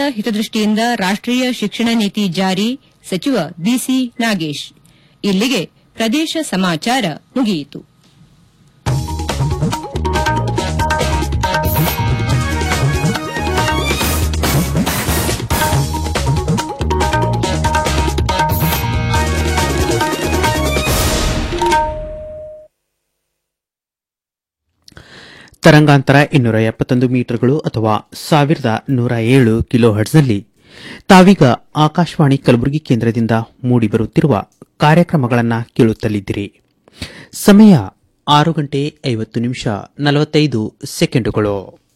ಮಕ್ಕಳ ಹಿತದೃಷ್ಟಿಯಿಂದ ರಾಷ್ಟೀಯ ಶಿಕ್ಷಣ ನೀತಿ ಜಾರಿ ಸಚಿವ ಬಿಸಿ ನಾಗೇಶ್ ಇಲ್ಲಿಗೆ ಪ್ರದೇಶ ಸಮಾಚಾರ ಮುಗಿಯಿತು ತರಂಗಾಂತರ ಇನ್ನೂರ ಎಪ್ಪತ್ತೊಂದು ಮೀಟರ್ಗಳು ಅಥವಾ ಸಾವಿರದ ನೂರ ಏಳು ಕಿಲೋ ಹರ್ಟ್ಸ್ನಲ್ಲಿ ತಾವೀಗ ಆಕಾಶವಾಣಿ ಕಲಬುರಗಿ ಕೇಂದ್ರದಿಂದ ಮೂಡಿಬರುತ್ತಿರುವ ಕಾರ್ಯಕ್ರಮಗಳನ್ನು ಕೇಳುತ್ತಲಿದ್ದೀರಿ ಸಮಯ ಆರು ಗಂಟೆ ಐವತ್ತು ನಿಮಿಷ ನಲವತ್ತೈದು ಸೆಕೆಂಡುಗಳು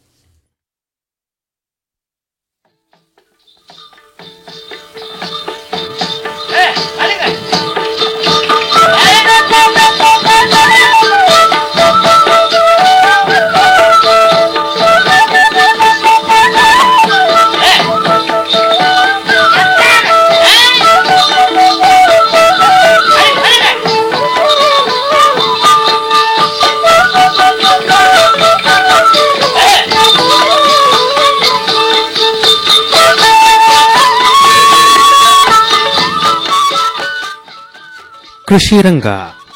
ಕೃಷಿ ರಂಗ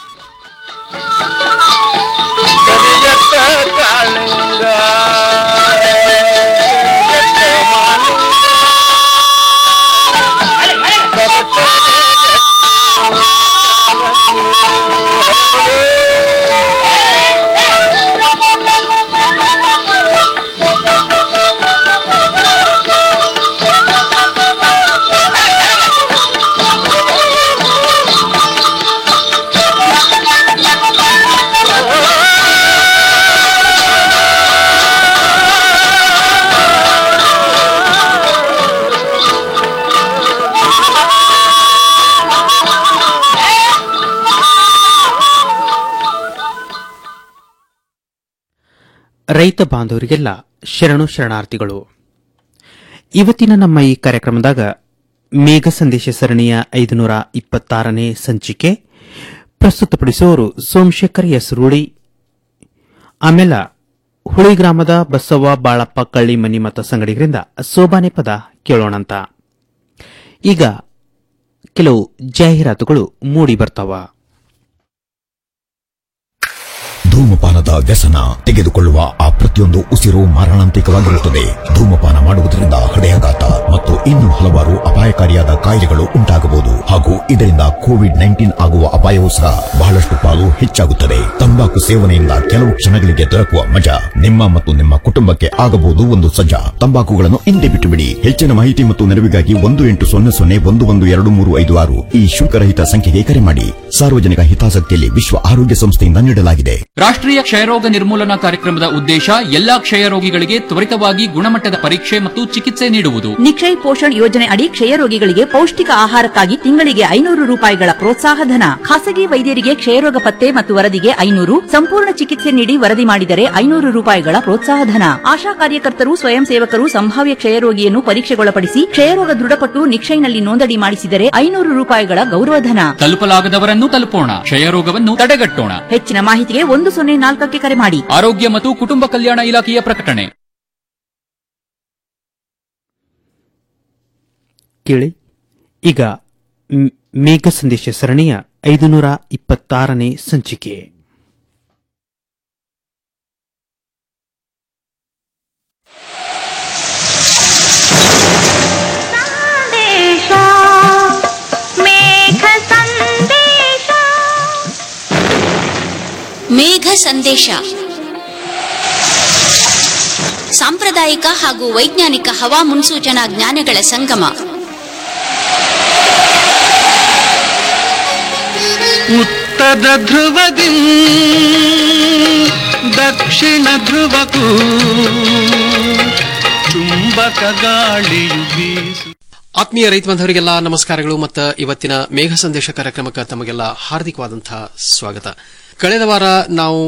ರೈತ ಬಾಂಧವರಿಗೆಲ್ಲ ಶರಣು ಶರಣಾರ್ಥಿಗಳು ಇವತ್ತಿನ ನಮ್ಮ ಈ ಕಾರ್ಯಕ್ರಮದಾಗ ಮೇಘ ಸಂದೇಶ ಸರಣಿಯ ಐದುನೂರ ಇಪ್ಪತ್ತಾರನೇ ಸಂಚಿಕೆ ಪ್ರಸ್ತುತಪಡಿಸುವವರು ಸೋಮಶೇಖರ್ ಎಸ್ ರೂಢಿ ಆಮೇಲೆ ಹುಳಿ ಗ್ರಾಮದ ಬಸವ್ವ ಬಾಳಪ್ಪ ಕಳ್ಳಿ ಮನಿ ಮತ ಸಂಗಡಿಗರಿಂದ ಸೋಬಾನೆ ಪದ ಕೇಳೋಣಂತ ಈಗ ಕೆಲವು ಜಾಹೀರಾತುಗಳು ಮೂಡಿ ಬರ್ತಾವ ಧೂಮಪಾನದ ವ್ಯಸನ ತೆಗೆದುಕೊಳ್ಳುವ ಆ ಪ್ರತಿಯೊಂದು ಉಸಿರು ಮಾರಣಾಂತಿಕವಾಗಿರುತ್ತದೆ ಧೂಮಪಾನ ಮಾಡುವುದರಿಂದ ಹೃದಯಾಘಾತ ಮತ್ತು ಇನ್ನೂ ಹಲವಾರು ಅಪಾಯಕಾರಿಯಾದ ಕಾಯಿಲೆಗಳು ಉಂಟಾಗಬಹುದು ಹಾಗೂ ಇದರಿಂದ ಕೋವಿಡ್ ನೈನ್ಟೀನ್ ಆಗುವ ಅಪಾಯವೂ ಸಹ ಬಹಳಷ್ಟು ಪಾಲು ಹೆಚ್ಚಾಗುತ್ತದೆ ತಂಬಾಕು ಸೇವನೆಯಿಂದ ಕೆಲವು ಕ್ಷಣಗಳಿಗೆ ದೊರಕುವ ಮಜಾ ನಿಮ್ಮ ಮತ್ತು ನಿಮ್ಮ ಕುಟುಂಬಕ್ಕೆ ಆಗಬಹುದು ಒಂದು ಸಜ್ಜಾ ತಂಬಾಕುಗಳನ್ನು ಹಿಂದೆ ಬಿಟ್ಟು ಬಿಡಿ ಹೆಚ್ಚಿನ ಮಾಹಿತಿ ಮತ್ತು ನೆರವಿಗಾಗಿ ಒಂದು ಎಂಟು ಸೊನ್ನೆ ಸೊನ್ನೆ ಒಂದು ಒಂದು ಎರಡು ಮೂರು ಐದು ಆರು ಈ ಶುಲ್ಕರಹಿತ ಸಂಖ್ಯೆಗೆ ಕರೆ ಮಾಡಿ ಸಾರ್ವಜನಿಕ ಹಿತಾಸಕ್ತಿಯಲ್ಲಿ ವಿಶ್ವ ಆರೋಗ್ಯ ಸಂಸ್ಥೆಯಿಂದ ನೀಡಲಾಗಿದೆ ರಾಷ್ಟ್ರೀಯ ಕ್ಷಯರೋಗ ನಿರ್ಮೂಲನಾ ಕಾರ್ಯಕ್ರಮದ ಉದ್ದೇಶ ಎಲ್ಲಾ ಕ್ಷಯರೋಗಿಗಳಿಗೆ ತ್ವರಿತವಾಗಿ ಗುಣಮಟ್ಟದ ಪರೀಕ್ಷೆ ಮತ್ತು ಚಿಕಿತ್ಸೆ ನೀಡುವುದು ನಿಕ್ಷಯ್ ಪೋಷಣ್ ಯೋಜನೆ ಅಡಿ ಕ್ಷಯರೋಗಿಗಳಿಗೆ ಪೌಷ್ಟಿಕ ಆಹಾರಕ್ಕಾಗಿ ತಿಂಗಳಿಗೆ ಐನೂರು ರೂಪಾಯಿಗಳ ಪ್ರೋತ್ಸಾಹಧನ ಖಾಸಗಿ ವೈದ್ಯರಿಗೆ ಕ್ಷಯರೋಗ ಪತ್ತೆ ಮತ್ತು ವರದಿಗೆ ಐನೂರು ಸಂಪೂರ್ಣ ಚಿಕಿತ್ಸೆ ನೀಡಿ ವರದಿ ಮಾಡಿದರೆ ಐನೂರು ರೂಪಾಯಿಗಳ ಪ್ರೋತ್ಸಾಹಧನ ಆಶಾ ಕಾರ್ಯಕರ್ತರು ಸ್ವಯಂ ಸೇವಕರು ಸಂಭಾವ್ಯ ಕ್ಷಯರೋಗಿಯನ್ನು ಪರೀಕ್ಷೆಗೊಳಪಡಿಸಿ ಕ್ಷಯರೋಗ ದೃಢಪಟ್ಟು ನಿಕ್ಷಯ್ನಲ್ಲಿ ನೋಂದಣಿ ಮಾಡಿಸಿದರೆ ಐನೂರು ರೂಪಾಯಿಗಳ ಗೌರವಧನ ತಲುಪಲಾಗದವರನ್ನು ತಲುಪೋಣ ಕ್ಷಯರೋಗವನ್ನು ತಡೆಗಟ್ಟೋಣ ಹೆಚ್ಚಿನ ಮಾಹಿತಿಗೆ ಒಂದು ಸೊನ್ನೆ ನಾಲ್ಕಕ್ಕೆ ಕರೆ ಮಾಡಿ ಆರೋಗ್ಯ ಮತ್ತು ಕುಟುಂಬ ಕಲ್ಯಾಣ ಇಲಾಖೆಯ ಪ್ರಕಟಣೆ ಕೇಳಿ ಈಗ ಮ್- ಮೇಘ ಸಂದೇಶ ಸರಣಿಯ ಐದುನೂರ ಇಪ್ಪತ್ತಾರನೇ ಸಂಚಿಕೆ ಮೇಘ ಸಂದೇಶ ಸಾಂಪ್ರದಾಯಿಕ ಹಾಗೂ ವೈಜ್ಞಾನಿಕ ಹವಾ ಮುನ್ಸೂಚನಾ ಜ್ಞಾನಗಳ ಸಂಗಮ ಉತ್ತರ ಧ್ರುವದಿ ದಕ್ಷಿಣ ಧ್ರುವಕ್ಕೂ ಚುಂಬಕ ಗಾಳಿಯು ಬೀಸು ಆತ್ಮೀಯ ರೈತ ಬಾಂಧವರಿಗೆಲ್ಲ ನಮಸ್ಕಾರಗಳು ಮತ್ತು ಇವತ್ತಿನ ಮೇಘ ಸಂದೇಶ ಕಾರ್ಯಕ್ರಮಕ್ಕೆ ತಮಗೆಲ್ಲ ಹಾರ್ದಿಕವಾದಂತಹ ಸ್ವಾಗತ ಕಳೆದ ವಾರ ನಾವು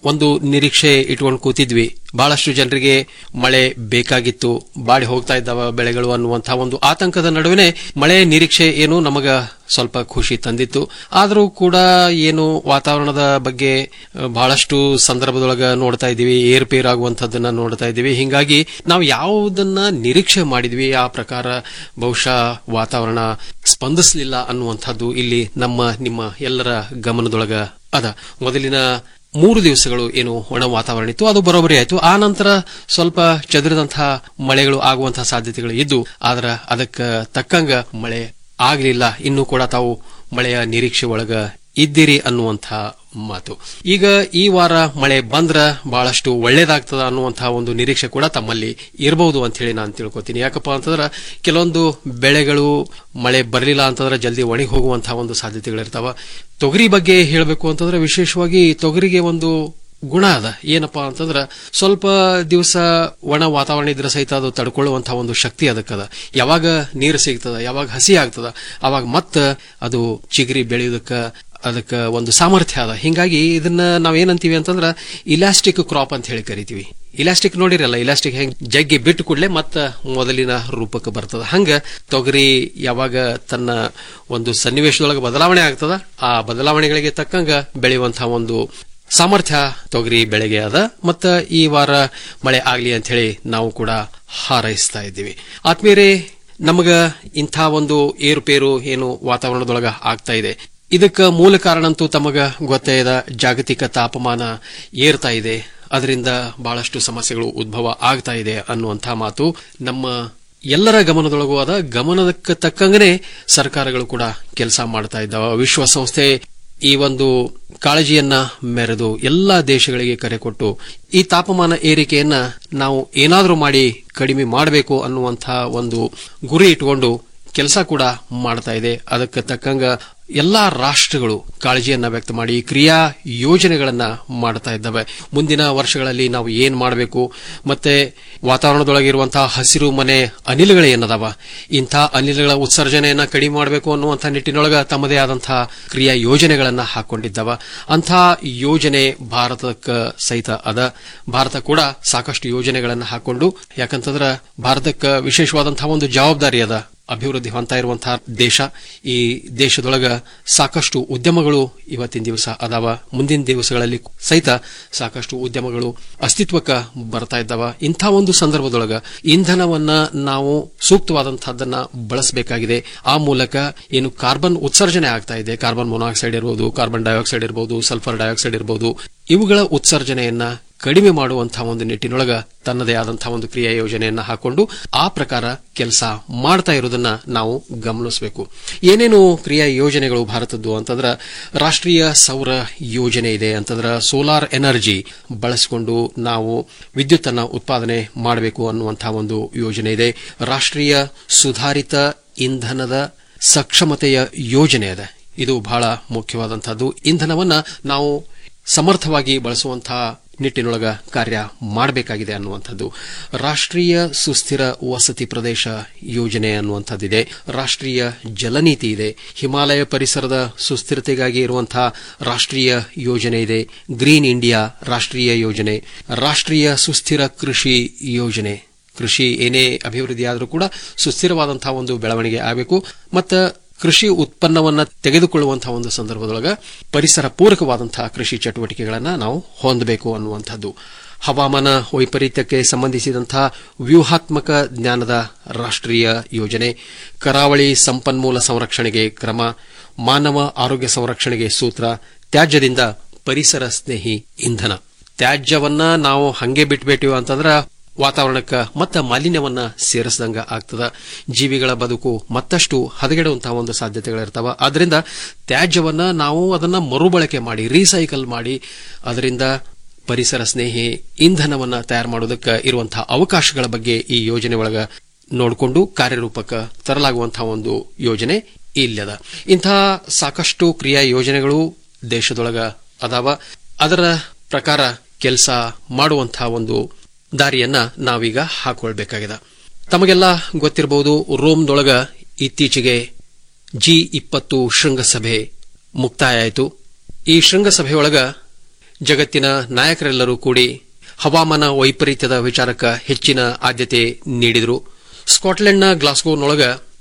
ಒಂದು ನಿರೀಕ್ಷೆ ಇಟ್ಕೊಂಡು ಕೂತಿದ್ವಿ ಬಹಳಷ್ಟು ಜನರಿಗೆ ಮಳೆ ಬೇಕಾಗಿತ್ತು ಬಾಡಿ ಹೋಗ್ತಾ ಇದ್ದಾವ ಬೆಳೆಗಳು ಅನ್ನುವಂತಹ ಒಂದು ಆತಂಕದ ನಡುವೆ ಮಳೆ ನಿರೀಕ್ಷೆ ಏನು ನಮಗ ಸ್ವಲ್ಪ ಖುಷಿ ತಂದಿತ್ತು ಆದರೂ ಕೂಡ ಏನು ವಾತಾವರಣದ ಬಗ್ಗೆ ಅಹ್, ಬಹಳಷ್ಟು ಸಂದರ್ಭದೊಳಗ ನೋಡ್ತಾ ಇದ್ದೀವಿ ಏರ್ಪೇರ್ ಆಗುವಂತದ್ದನ್ನ ನೋಡ್ತಾ ಇದ್ದೀವಿ ಹಿಂಗಾಗಿ ನಾವು ಯಾವುದನ್ನ ನಿರೀಕ್ಷೆ ಮಾಡಿದ್ವಿ ಆ ಪ್ರಕಾರ ಬಹುಶಃ ವಾತಾವರಣ ಸ್ಪಂದಿಸಲಿಲ್ಲ ಅನ್ನುವಂಥದ್ದು ಇಲ್ಲಿ ನಮ್ಮ ನಿಮ್ಮ ಎಲ್ಲರ ಗಮನದೊಳಗ ಅದ ಮೊದಲಿನ ಮೂರು ದಿವಸಗಳು ಏನು ಒಣ ವಾತಾವರಣ ಇತ್ತು ಅದು ಬರೋಬ್ಬರಿ ಆಯಿತು ಆ ನಂತರ ಸ್ವಲ್ಪ ಚದುರಿದಂತಹ ಮಳೆಗಳು ಆಗುವಂತಹ ಸಾಧ್ಯತೆಗಳು ಇದ್ದು ಆದ್ರೆ ಅದಕ್ಕೆ ತಕ್ಕಂಗ ಮಳೆ ಆಗಲಿಲ್ಲ ಇನ್ನೂ ಕೂಡ ತಾವು ಮಳೆಯ ನಿರೀಕ್ಷೆ ಒಳಗ ಇದ್ದೀರಿ ಅನ್ನುವಂಥ ಮಾತು ಈಗ ಈ ವಾರ ಮಳೆ ಬಂದ್ರ ಬಹಳಷ್ಟು ಒಳ್ಳೇದಾಗ್ತದ ಅನ್ನುವಂತಹ ಒಂದು ನಿರೀಕ್ಷೆ ಕೂಡ ತಮ್ಮಲ್ಲಿ ಇರಬಹುದು ಅಂತ ಹೇಳಿ ನಾನು ತಿಳ್ಕೊತೀನಿ ಯಾಕಪ್ಪ ಅಂತಂದ್ರೆ ಕೆಲವೊಂದು ಬೆಳೆಗಳು ಮಳೆ ಬರಲಿಲ್ಲ ಅಂತಂದ್ರೆ ಜಲ್ದಿ ಒಣಗಿ ಹೋಗುವಂತಹ ಒಂದು ಸಾಧ್ಯತೆಗಳಿರ್ತಾವ ತೊಗರಿ ಬಗ್ಗೆ ಹೇಳಬೇಕು ಅಂತಂದ್ರೆ ವಿಶೇಷವಾಗಿ ತೊಗರಿಗೆ ಒಂದು ಗುಣ ಅದ ಏನಪ್ಪಾ ಅಂತಂದ್ರ ಸ್ವಲ್ಪ ದಿವಸ ಒಣ ವಾತಾವರಣ ಇದ್ರೆ ಸಹಿತ ಅದು ತಡ್ಕೊಳ್ಳುವಂತಹ ಒಂದು ಶಕ್ತಿ ಅದಕ್ಕದ ಯಾವಾಗ ನೀರು ಸಿಗ್ತದ ಯಾವಾಗ ಹಸಿ ಆಗ್ತದ ಅವಾಗ ಮತ್ತ ಅದು ಚಿಗರಿ ಬೆಳೆಯೋದಕ್ಕ ಅದಕ್ಕ ಒಂದು ಸಾಮರ್ಥ್ಯ ಅದ ಹಿಂಗಾಗಿ ಇದನ್ನ ನಾವ್ ಏನಂತೀವಿ ಅಂತಂದ್ರ ಇಲಾಸ್ಟಿಕ್ ಕ್ರಾಪ್ ಅಂತ ಹೇಳಿ ಕರಿತೀವಿ ಇಲಾಸ್ಟಿಕ್ ನೋಡಿರಲ್ಲ ಇಲಾಸ್ಟಿಕ್ ಹೆಂಗ್ ಜಗ್ಗಿ ಬಿಟ್ಟು ಕೂಡಲೇ ಮತ್ತ ಮೊದಲಿನ ರೂಪಕ್ಕೆ ಬರ್ತದ ಹಂಗ ತೊಗರಿ ಯಾವಾಗ ತನ್ನ ಒಂದು ಸನ್ನಿವೇಶದೊಳಗೆ ಬದಲಾವಣೆ ಆಗ್ತದ ಆ ಬದಲಾವಣೆಗಳಿಗೆ ತಕ್ಕಂಗ ಬೆಳೆಯುವಂತಹ ಒಂದು ಸಾಮರ್ಥ್ಯ ತೊಗರಿ ಬೆಳೆಗೆ ಅದ ಮತ್ತ ಈ ವಾರ ಮಳೆ ಆಗ್ಲಿ ಅಂತ ಹೇಳಿ ನಾವು ಕೂಡ ಹಾರೈಸ್ತಾ ಇದ್ದೀವಿ ಆತ್ಮೀಯರೇ ನಮಗ ಇಂಥ ಒಂದು ಏರುಪೇರು ಏನು ವಾತಾವರಣದೊಳಗ ಆಗ್ತಾ ಇದೆ ಇದಕ್ಕ ಮೂಲ ಕಾರಣ ಅಂತೂ ತಮಗ ಗೊತ್ತೇ ಇದೆ ಜಾಗತಿಕ ತಾಪಮಾನ ಏರ್ತಾ ಇದೆ ಅದರಿಂದ ಬಹಳಷ್ಟು ಸಮಸ್ಯೆಗಳು ಉದ್ಭವ ಆಗ್ತಾ ಇದೆ ಅನ್ನುವಂಥ ಮಾತು ನಮ್ಮ ಎಲ್ಲರ ಗಮನದೊಳಗೂ ಆದ ಗಮನಕ್ಕೆ ತಕ್ಕಂಗನೆ ಸರ್ಕಾರಗಳು ಕೂಡ ಕೆಲಸ ಮಾಡ್ತಾ ಇದ್ದಾವ ವಿಶ್ವಸಂಸ್ಥೆ ಈ ಒಂದು ಕಾಳಜಿಯನ್ನ ಮೆರೆದು ಎಲ್ಲಾ ದೇಶಗಳಿಗೆ ಕರೆ ಕೊಟ್ಟು ಈ ತಾಪಮಾನ ಏರಿಕೆಯನ್ನ ನಾವು ಏನಾದರೂ ಮಾಡಿ ಕಡಿಮೆ ಮಾಡಬೇಕು ಅನ್ನುವಂತಹ ಒಂದು ಗುರಿ ಇಟ್ಕೊಂಡು ಕೆಲಸ ಕೂಡ ಮಾಡ್ತಾ ಇದೆ ಅದಕ್ಕೆ ತಕ್ಕಂಗ ಎಲ್ಲಾ ರಾಷ್ಟ್ರಗಳು ಕಾಳಜಿಯನ್ನ ವ್ಯಕ್ತ ಮಾಡಿ ಕ್ರಿಯಾ ಯೋಜನೆಗಳನ್ನ ಮಾಡ್ತಾ ಇದ್ದಾವೆ ಮುಂದಿನ ವರ್ಷಗಳಲ್ಲಿ ನಾವು ಏನ್ ಮಾಡಬೇಕು ಮತ್ತೆ ವಾತಾವರಣದೊಳಗಿರುವಂತಹ ಹಸಿರು ಮನೆ ಅನಿಲಗಳು ಏನದಾವ ಇಂಥ ಅನಿಲಗಳ ಉತ್ಸರ್ಜನೆಯನ್ನ ಕಡಿಮೆ ಮಾಡಬೇಕು ಅನ್ನುವಂಥ ನಿಟ್ಟಿನೊಳಗ ತಮ್ಮದೇ ಆದಂತಹ ಕ್ರಿಯಾ ಯೋಜನೆಗಳನ್ನ ಹಾಕೊಂಡಿದ್ದಾವ ಅಂಥ ಯೋಜನೆ ಭಾರತಕ್ಕೆ ಸಹಿತ ಅದ ಭಾರತ ಕೂಡ ಸಾಕಷ್ಟು ಯೋಜನೆಗಳನ್ನ ಹಾಕೊಂಡು ಯಾಕಂತಂದ್ರ ಭಾರತಕ್ಕೆ ವಿಶೇಷವಾದಂತಹ ಒಂದು ಜವಾಬ್ದಾರಿ ಅದ ಅಭಿವೃದ್ಧಿ ಹೊಂತ ಇರುವಂತಹ ದೇಶ ಈ ದೇಶದೊಳಗ ಸಾಕಷ್ಟು ಉದ್ಯಮಗಳು ಇವತ್ತಿನ ದಿವಸ ಅದಾವ ಮುಂದಿನ ದಿವಸಗಳಲ್ಲಿ ಸಹಿತ ಸಾಕಷ್ಟು ಉದ್ಯಮಗಳು ಅಸ್ತಿತ್ವಕ್ಕೆ ಬರ್ತಾ ಇದ್ದಾವ ಇಂಥ ಒಂದು ಸಂದರ್ಭದೊಳಗ ಇಂಧನವನ್ನ ನಾವು ಸೂಕ್ತವಾದಂತಹದ್ದನ್ನ ಬಳಸಬೇಕಾಗಿದೆ ಆ ಮೂಲಕ ಏನು ಕಾರ್ಬನ್ ಉತ್ಸರ್ಜನೆ ಆಗ್ತಾ ಇದೆ ಕಾರ್ಬನ್ ಮೊನಾಕ್ಸೈಡ್ ಇರಬಹುದು ಕಾರ್ಬನ್ ಡೈಆಕ್ಸೈಡ್ ಇರಬಹುದು ಸಲ್ಫರ್ ಡೈಆಕ್ಸೈಡ್ ಇರಬಹುದು ಇವುಗಳ ಉತ್ಸರ್ಜನೆಯನ್ನ ಕಡಿಮೆ ಮಾಡುವಂತಹ ಒಂದು ನಿಟ್ಟಿನೊಳಗ ತನ್ನದೇ ಆದಂತಹ ಒಂದು ಕ್ರಿಯಾ ಯೋಜನೆಯನ್ನ ಹಾಕೊಂಡು ಆ ಪ್ರಕಾರ ಕೆಲಸ ಮಾಡ್ತಾ ಇರೋದನ್ನ ನಾವು ಗಮನಿಸಬೇಕು ಏನೇನು ಕ್ರಿಯಾ ಯೋಜನೆಗಳು ಭಾರತದ್ದು ಅಂತಂದ್ರ ರಾಷ್ಟ್ರೀಯ ಸೌರ ಯೋಜನೆ ಇದೆ ಅಂತಂದ್ರ ಸೋಲಾರ್ ಎನರ್ಜಿ ಬಳಸಿಕೊಂಡು ನಾವು ವಿದ್ಯುತ್ ಅನ್ನ ಉತ್ಪಾದನೆ ಮಾಡಬೇಕು ಅನ್ನುವಂತಹ ಒಂದು ಯೋಜನೆ ಇದೆ ರಾಷ್ಟ್ರೀಯ ಸುಧಾರಿತ ಇಂಧನದ ಸಕ್ಷಮತೆಯ ಯೋಜನೆ ಇದೆ ಇದು ಬಹಳ ಮುಖ್ಯವಾದಂತಹದ್ದು ಇಂಧನವನ್ನ ನಾವು ಸಮರ್ಥವಾಗಿ ಬಳಸುವಂತಹ ನಿಟ್ಟಿನೊಳಗ ಕಾರ್ಯ ಮಾಡಬೇಕಾಗಿದೆ ಅನ್ನುವಂಥದ್ದು ರಾಷ್ಟ್ರೀಯ ಸುಸ್ಥಿರ ವಸತಿ ಪ್ರದೇಶ ಯೋಜನೆ ಅನ್ನುವಂಥದ್ದಿದೆ ರಾಷ್ಟ್ರೀಯ ಜಲನೀತಿ ಇದೆ ಹಿಮಾಲಯ ಪರಿಸರದ ಸುಸ್ಥಿರತೆಗಾಗಿ ಇರುವಂತಹ ರಾಷ್ಟ್ರೀಯ ಯೋಜನೆ ಇದೆ ಗ್ರೀನ್ ಇಂಡಿಯಾ ರಾಷ್ಟ್ರೀಯ ಯೋಜನೆ ರಾಷ್ಟ್ರೀಯ ಸುಸ್ಥಿರ ಕೃಷಿ ಯೋಜನೆ ಕೃಷಿ ಏನೇ ಅಭಿವೃದ್ಧಿ ಆದರೂ ಕೂಡ ಸುಸ್ಥಿರವಾದಂತಹ ಒಂದು ಬೆಳವಣಿಗೆ ಆಗಬೇಕು ಮತ್ತು ಕೃಷಿ ಉತ್ಪನ್ನವನ್ನ ತೆಗೆದುಕೊಳ್ಳುವಂತಹ ಒಂದು ಸಂದರ್ಭದೊಳಗ ಪರಿಸರ ಪೂರಕವಾದಂತಹ ಕೃಷಿ ಚಟುವಟಿಕೆಗಳನ್ನ ನಾವು ಹೊಂದಬೇಕು ಅನ್ನುವಂಥದ್ದು ಹವಾಮಾನ ವೈಪರೀತ್ಯಕ್ಕೆ ಸಂಬಂಧಿಸಿದಂತಹ ವ್ಯೂಹಾತ್ಮಕ ಜ್ಞಾನದ ರಾಷ್ಟ್ರೀಯ ಯೋಜನೆ ಕರಾವಳಿ ಸಂಪನ್ಮೂಲ ಸಂರಕ್ಷಣೆಗೆ ಕ್ರಮ ಮಾನವ ಆರೋಗ್ಯ ಸಂರಕ್ಷಣೆಗೆ ಸೂತ್ರ ತ್ಯಾಜ್ಯದಿಂದ ಪರಿಸರ ಸ್ನೇಹಿ ಇಂಧನ ತ್ಯಾಜ್ಯವನ್ನ ನಾವು ಹಂಗೆ ಬಿಟ್ಬಿಟ್ಟಿವ ಅಂತಂದ್ರ ವಾತಾವರಣಕ್ಕೆ ಮತ್ತ ಮಾಲಿನ್ಯವನ್ನ ಸೇರಿಸಿದಂಗ ಆಗ್ತದ ಜೀವಿಗಳ ಬದುಕು ಮತ್ತಷ್ಟು ಹದಗೆಡುವಂತಹ ಒಂದು ಸಾಧ್ಯತೆಗಳಿರ್ತಾವ ಆದ್ರಿಂದ ತ್ಯಾಜ್ಯವನ್ನ ನಾವು ಅದನ್ನ ಮರುಬಳಕೆ ಮಾಡಿ ರೀಸೈಕಲ್ ಮಾಡಿ ಅದರಿಂದ ಪರಿಸರ ಸ್ನೇಹಿ ಇಂಧನವನ್ನ ತಯಾರು ಮಾಡೋದಕ್ಕೆ ಇರುವಂತಹ ಅವಕಾಶಗಳ ಬಗ್ಗೆ ಈ ಯೋಜನೆ ಒಳಗ ನೋಡಿಕೊಂಡು ಕಾರ್ಯರೂಪಕ್ಕೆ ತರಲಾಗುವಂತಹ ಒಂದು ಯೋಜನೆ ಇಲ್ಲದ ಇಂತಹ ಸಾಕಷ್ಟು ಕ್ರಿಯಾ ಯೋಜನೆಗಳು ದೇಶದೊಳಗ ಅದಾವ ಅದರ ಪ್ರಕಾರ ಕೆಲಸ ಮಾಡುವಂತಹ ಒಂದು ದಾರಿಯನ್ನ ನಾವೀಗ ಹಾಕೊಳ್ಬೇಕಾಗಿದೆ ತಮಗೆಲ್ಲ ಗೊತ್ತಿರಬಹುದು ರೋಮ್ದೊಳಗ ಇತ್ತೀಚೆಗೆ ಜಿ ಇಪ್ಪತ್ತು ಶೃಂಗಸಭೆ ಮುಕ್ತಾಯ ಆಯಿತು ಈ ಶೃಂಗಸಭೆಯೊಳಗ ಜಗತ್ತಿನ ನಾಯಕರೆಲ್ಲರೂ ಕೂಡಿ ಹವಾಮಾನ ವೈಪರೀತ್ಯದ ವಿಚಾರಕ್ಕೆ ಹೆಚ್ಚಿನ ಆದ್ಯತೆ ನೀಡಿದರು ಸ್ಕಾಟ್ಲೆಂಡ್ನ ಗ್ಲಾಸ್ಗೋನೊಳಗ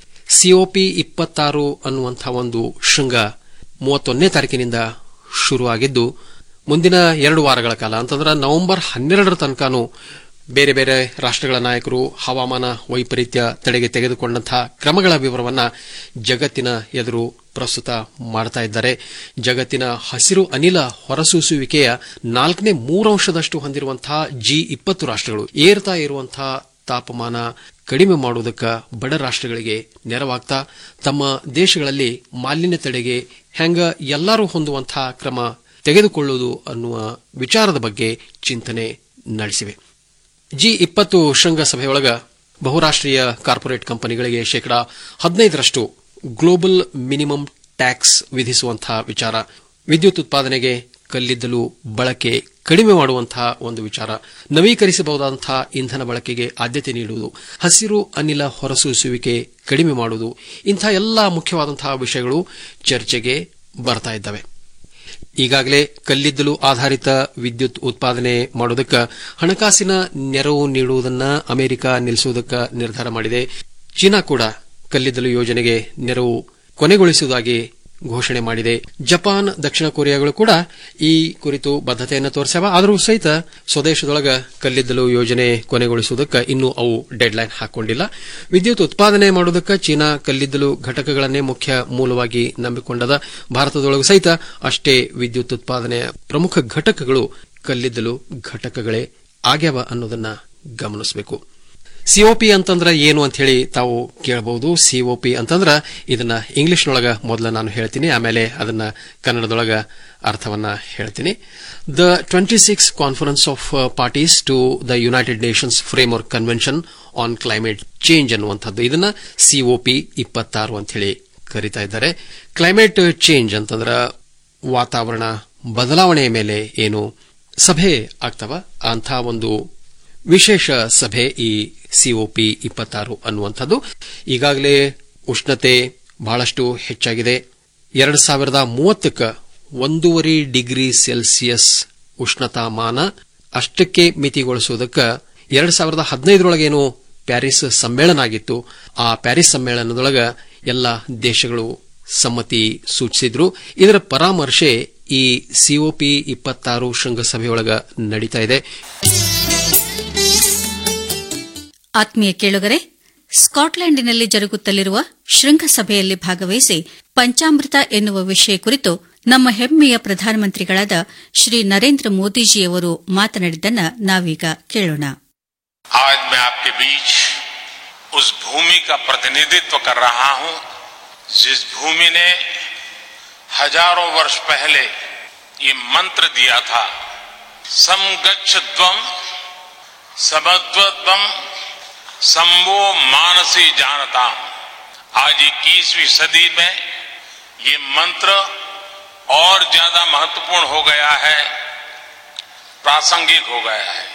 ಸಿಒಪಿ ಇಪ್ಪತ್ತಾರು ಅನ್ನುವಂಥ ಒಂದು ಶೃಂಗ ಮೂವತ್ತೊಂದನೇ ತಾರೀಕಿನಿಂದ ಶುರುವಾಗಿದ್ದು ಮುಂದಿನ ಎರಡು ವಾರಗಳ ಕಾಲ ಅಂತಂದ್ರೆ ನವೆಂಬರ್ ಹನ್ನೆರಡರ ತನಕನೂ ಬೇರೆ ಬೇರೆ ರಾಷ್ಟ್ರಗಳ ನಾಯಕರು ಹವಾಮಾನ ವೈಪರೀತ್ಯ ತಡೆಗೆ ತೆಗೆದುಕೊಂಡಂತಹ ಕ್ರಮಗಳ ವಿವರವನ್ನ ಜಗತ್ತಿನ ಎದುರು ಪ್ರಸ್ತುತ ಮಾಡ್ತಾ ಇದ್ದಾರೆ ಜಗತ್ತಿನ ಹಸಿರು ಅನಿಲ ಹೊರಸೂಸುವಿಕೆಯ ನಾಲ್ಕನೇ ಮೂರಂಶದಷ್ಟು ಹೊಂದಿರುವಂತಹ ಜಿ ಇಪ್ಪತ್ತು ರಾಷ್ಟ್ರಗಳು ಏರ್ತಾ ಇರುವಂತಹ ತಾಪಮಾನ ಕಡಿಮೆ ಮಾಡುವುದಕ್ಕೆ ಬಡ ರಾಷ್ಟ್ರಗಳಿಗೆ ನೆರವಾಗ್ತಾ ತಮ್ಮ ದೇಶಗಳಲ್ಲಿ ಮಾಲಿನ್ಯ ತಡೆಗೆ ಹೆಂಗ ಎಲ್ಲರೂ ಹೊಂದುವಂತಹ ಕ್ರಮ ತೆಗೆದುಕೊಳ್ಳುವುದು ಅನ್ನುವ ವಿಚಾರದ ಬಗ್ಗೆ ಚಿಂತನೆ ನಡೆಸಿವೆ ಜಿ ಇಪ್ಪತ್ತು ಶೃಂಗಸಭೆಯೊಳಗ ಬಹುರಾಷ್ಟ್ರೀಯ ಕಾರ್ಪೊರೇಟ್ ಕಂಪನಿಗಳಿಗೆ ಶೇಕಡಾ ಹದಿನೈದರಷ್ಟು ಗ್ಲೋಬಲ್ ಮಿನಿಮಮ್ ಟ್ಯಾಕ್ಸ್ ವಿಧಿಸುವಂತಹ ವಿಚಾರ ವಿದ್ಯುತ್ ಉತ್ಪಾದನೆಗೆ ಕಲ್ಲಿದ್ದಲು ಬಳಕೆ ಕಡಿಮೆ ಮಾಡುವಂತಹ ಒಂದು ವಿಚಾರ ನವೀಕರಿಸಬಹುದಾದಂತಹ ಇಂಧನ ಬಳಕೆಗೆ ಆದ್ಯತೆ ನೀಡುವುದು ಹಸಿರು ಅನಿಲ ಹೊರಸೂಸುವಿಕೆ ಕಡಿಮೆ ಮಾಡುವುದು ಇಂಥ ಎಲ್ಲ ಮುಖ್ಯವಾದಂತಹ ವಿಷಯಗಳು ಚರ್ಚೆಗೆ ಬರ್ತಾ ಇದ್ದಾವೆ ಈಗಾಗಲೇ ಕಲ್ಲಿದ್ದಲು ಆಧಾರಿತ ವಿದ್ಯುತ್ ಉತ್ಪಾದನೆ ಮಾಡುವುದಕ್ಕೆ ಹಣಕಾಸಿನ ನೆರವು ನೀಡುವುದನ್ನು ಅಮೆರಿಕ ನಿಲ್ಲಿಸುವುದಕ್ಕೆ ನಿರ್ಧಾರ ಮಾಡಿದೆ ಚೀನಾ ಕೂಡ ಕಲ್ಲಿದ್ದಲು ಯೋಜನೆಗೆ ನೆರವು ಕೊನೆಗೊಳಿಸುವುದಾಗಿ ಘೋಷಣೆ ಮಾಡಿದೆ ಜಪಾನ್ ದಕ್ಷಿಣ ಕೊರಿಯಾಗಳು ಕೂಡ ಈ ಕುರಿತು ಬದ್ಧತೆಯನ್ನು ತೋರಿಸ್ಯಾವ ಆದರೂ ಸಹಿತ ಸ್ವದೇಶದೊಳಗ ಕಲ್ಲಿದ್ದಲು ಯೋಜನೆ ಕೊನೆಗೊಳಿಸುವುದಕ್ಕೆ ಇನ್ನೂ ಅವು ಡೆಡ್ಲೈನ್ ಹಾಕೊಂಡಿಲ್ಲ ವಿದ್ಯುತ್ ಉತ್ಪಾದನೆ ಮಾಡುವುದಕ್ಕೆ ಚೀನಾ ಕಲ್ಲಿದ್ದಲು ಘಟಕಗಳನ್ನೇ ಮುಖ್ಯ ಮೂಲವಾಗಿ ನಂಬಿಕೊಂಡದ ಭಾರತದೊಳಗೂ ಸಹಿತ ಅಷ್ಟೇ ವಿದ್ಯುತ್ ಉತ್ಪಾದನೆಯ ಪ್ರಮುಖ ಘಟಕಗಳು ಕಲ್ಲಿದ್ದಲು ಘಟಕಗಳೇ ಆಗ್ಯಾವ ಅನ್ನೋದನ್ನ ಗಮನಿಸಬೇಕು ಸಿಒಪಿ ಅಂತಂದ್ರೆ ಏನು ಅಂತ ಹೇಳಿ ತಾವು ಕೇಳಬಹುದು ಸಿಒಪಿ ಅಂತಂದ್ರ ಇದನ್ನ ಇಂಗ್ಲಿಷ್ನೊಳಗ ಮೊದಲ ನಾನು ಹೇಳ್ತೀನಿ ಆಮೇಲೆ ಅದನ್ನ ಕನ್ನಡದೊಳಗ ಅರ್ಥವನ್ನ ಹೇಳ್ತೀನಿ the twenty six conference of parties to the United Nations framework convention on climate change ಅನ್ನುವಂಥದ್ದು ಇದನ್ನ ಸಿಒಪಿ ಇಪ್ಪತ್ತಾರು ಅಂತ ಹೇಳಿ ಕರೀತಾ ಇದ್ದಾರೆ ಕ್ಲೈಮೇಟ್ ಚೇಂಜ್ ಅಂತಂದ್ರ ವಾತಾವರಣ ಬದಲಾವಣೆಯ ಮೇಲೆ ಏನು ಸಭೆ ಆಗ್ತವ ಅಂಥ ಒಂದು ವಿಶೇಷ ಸಭೆ ಈ ಸಿಒಪಿ ಇಪ್ಪತ್ತಾರು ಅನ್ನುವಂಥದ್ದು ಈಗಾಗಲೇ ಉಷ್ಣತೆ ಬಹಳಷ್ಟು ಹೆಚ್ಚಾಗಿದೆ ಎರಡು ಸಾವಿರದ ಮೂವತ್ತಕ್ಕೆ ಒಂದೂವರೆ ಡಿಗ್ರಿ ಸೆಲ್ಸಿಯಸ್ ಉಷ್ಣತಾಮಾನ ಅಷ್ಟಕ್ಕೆ ಮಿತಿಗೊಳಿಸುವುದಕ್ಕೆ ಎರಡು ಸಾವಿರದ ಹದಿನೈದರೊಳಗೇನು ಪ್ಯಾರಿಸ್ ಸಮ್ಮೇಳನ ಆಗಿತ್ತು ಆ ಪ್ಯಾರಿಸ್ ಸಮ್ಮೇಳನದೊಳಗ ಎಲ್ಲ ದೇಶಗಳು ಸಮ್ಮತಿ ಸೂಚಿಸಿದ್ರು ಇದರ ಪರಾಮರ್ಶೆ ಈ ಸಿಒಪಿ ಇಪ್ಪತ್ತಾರು ಶೃಂಗಸಭೆಯೊಳಗ ನಡೀತಾ ಇದೆ ಆತ್ಮೀಯ ಕೇಳುಗರೆ ಸ್ಕಾಟ್ಲೆಂಡಿನಲ್ಲಿ ಜರುಗುತ್ತಲಿರುವ ಶೃಂಗಸಭೆಯಲ್ಲಿ ಭಾಗವಹಿಸಿ ಪಂಚಾಮೃತ ಎನ್ನುವ ವಿಷಯ ಕುರಿತು ನಮ್ಮ ಹೆಮ್ಮೆಯ ಪ್ರಧಾನಮಂತ್ರಿಗಳಾದ ಶ್ರೀ ನರೇಂದ್ರ ಮೋದಿಜಿಯವರು ಮಾತನಾಡಿದ್ದನ್ನ ನಾವೀಗ ಕೇಳೋಣ आज मैं आपके बीच उस भूमि का प्रतिनिधित्व कर रहा हूं जिस भूमि ने हजारों वर्ष पहले ये मंत्र दिया था समगच्छध्वम समद्वत्वम संवो मानसी जानता आज इक्कीसवीं सदी में ये मंत्र और ज्यादा महत्वपूर्ण हो गया है प्रासंगिक हो गया है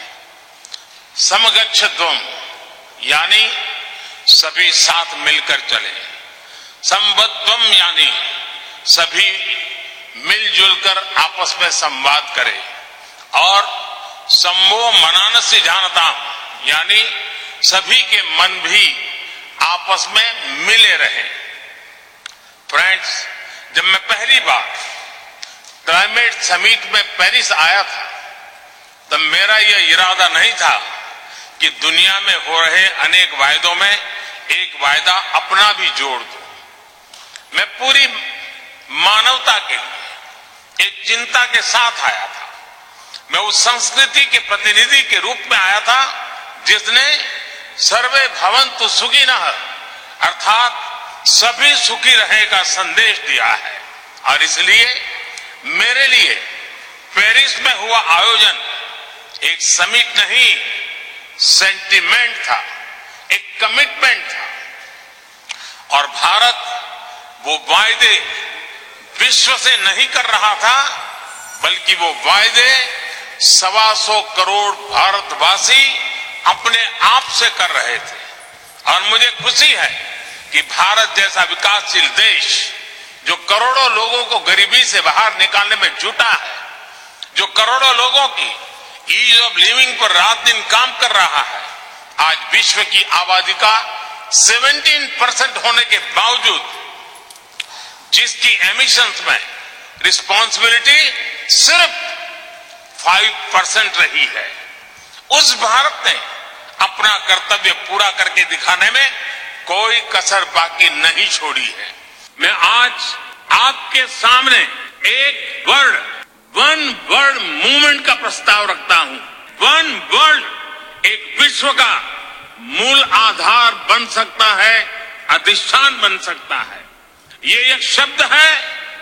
समगच्छध्वम यानी सभी साथ मिलकर चले संबद्धम यानी सभी मिलजुल कर आपस में संवाद करें और सम्मो मनानस्य जानता यानी सभी के मन भी आपस में मिले रहे फ्रेंड्स जब मैं पहली बार क्लाइमेट समिट में पेरिस आया था तब मेरा यह इरादा नहीं था कि दुनिया में हो रहे अनेक वायदों में एक वायदा अपना भी जोड़ दो मैं पूरी मानवता के लिए एक चिंता के साथ आया था मैं उस संस्कृति के प्रतिनिधि के रूप में आया था जिसने सर्वे भवंतु सुखी न अर्थात सभी सुखी रहे का संदेश दिया है और इसलिए मेरे लिए पेरिस में हुआ आयोजन एक समिट नहीं सेंटिमेंट था एक कमिटमेंट था और भारत वो वायदे विश्व से नहीं कर रहा था बल्कि वो वायदे सवा सौ करोड़ भारतवासी अपने आप से कर रहे थे और मुझे खुशी है कि भारत जैसा विकासशील देश जो करोड़ों लोगों को गरीबी से बाहर निकालने में जुटा है जो करोड़ों लोगों की ईज ऑफ लिविंग पर रात दिन काम कर रहा है आज विश्व की आबादी का 17 परसेंट होने के बावजूद जिसकी एमिशंस में रिस्पॉन्सिबिलिटी सिर्फ 5 परसेंट रही है उस भारत ने अपना कर्तव्य पूरा करके दिखाने में कोई कसर बाकी नहीं छोड़ी है मैं आज आपके सामने एक वर्ड वन वर्ल्ड मूवमेंट का प्रस्ताव रखता हूं वन वर्ल्ड एक विश्व का मूल आधार बन सकता है अधिष्ठान बन सकता है ये एक शब्द है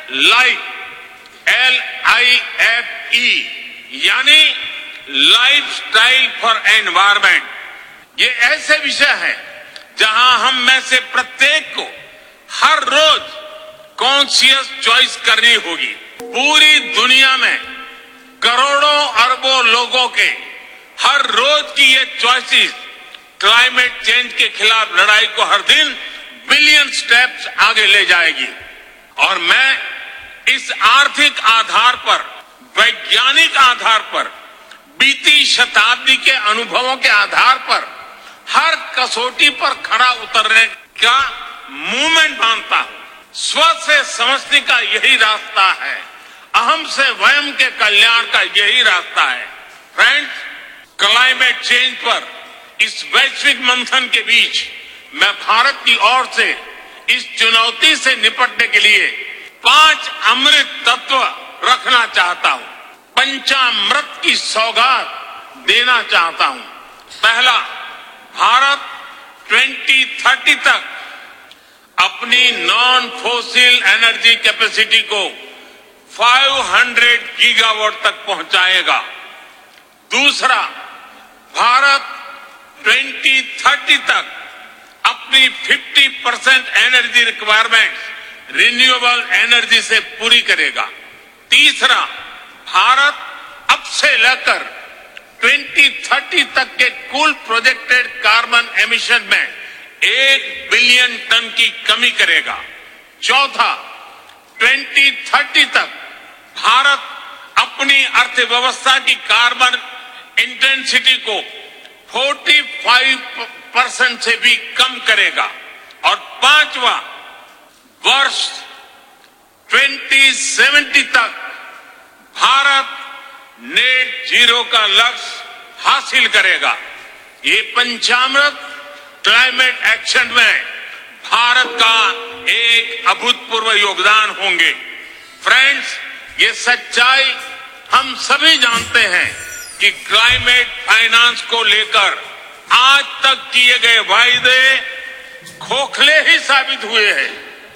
life L I F E यानी लाइफ स्टाइल फॉर एनवायरमेंट ये ऐसे विषय है जहां हम में से प्रत्येक को हर रोज कॉन्शियस चॉइस करनी होगी पूरी दुनिया में करोड़ों अरबों लोगों के हर रोज की ये चॉइसेस क्लाइमेट चेंज के खिलाफ लड़ाई को हर दिन बिलियन स्टेप्स आगे ले जाएगी और मैं इस आर्थिक आधार पर वैज्ञानिक आधार पर बीती शताब्दी के अनुभवों के आधार पर हर कसौटी पर खड़ा उतरने का मूवमेंट मानता हूं स्व से समझने का यही रास्ता है अहम से वयम के कल्याण का यही रास्ता है फ्रेंड्स क्लाइमेट चेंज पर इस वैश्विक मंथन के बीच मैं भारत की ओर से इस चुनौती से निपटने के लिए पांच अमृत तत्व रखना चाहता हूं पंचामृत की सौगात देना चाहता हूं पहला भारत 2030 तक अपनी नॉन फोसिल एनर्जी कैपेसिटी को 500 गीगावाट तक पहुंचाएगा दूसरा भारत 2030 तक अपनी 50 percent energy requirement renewable energy से पूरी करेगा तीसरा भारत अब से लेकर 2030 तक के कुल प्रोजेक्टेड कार्बन एमिशन में एक बिलियन टन की कमी करेगा चौथा 2030 तक भारत अपनी अर्थव्यवस्था की कार्बन इंटेंसिटी को 45 परसेंट से भी कम करेगा और पांचवा वर्ष 2070 तक भारत नेट जीरो का लक्ष्य हासिल करेगा ये पंचामृत क्लाइमेट एक्शन में भारत का एक अभूतपूर्व योगदान होंगे फ्रेंड्स ये सच्चाई हम सभी जानते हैं कि क्लाइमेट फाइनेंस को लेकर आज तक किए गए वायदे खोखले ही साबित हुए हैं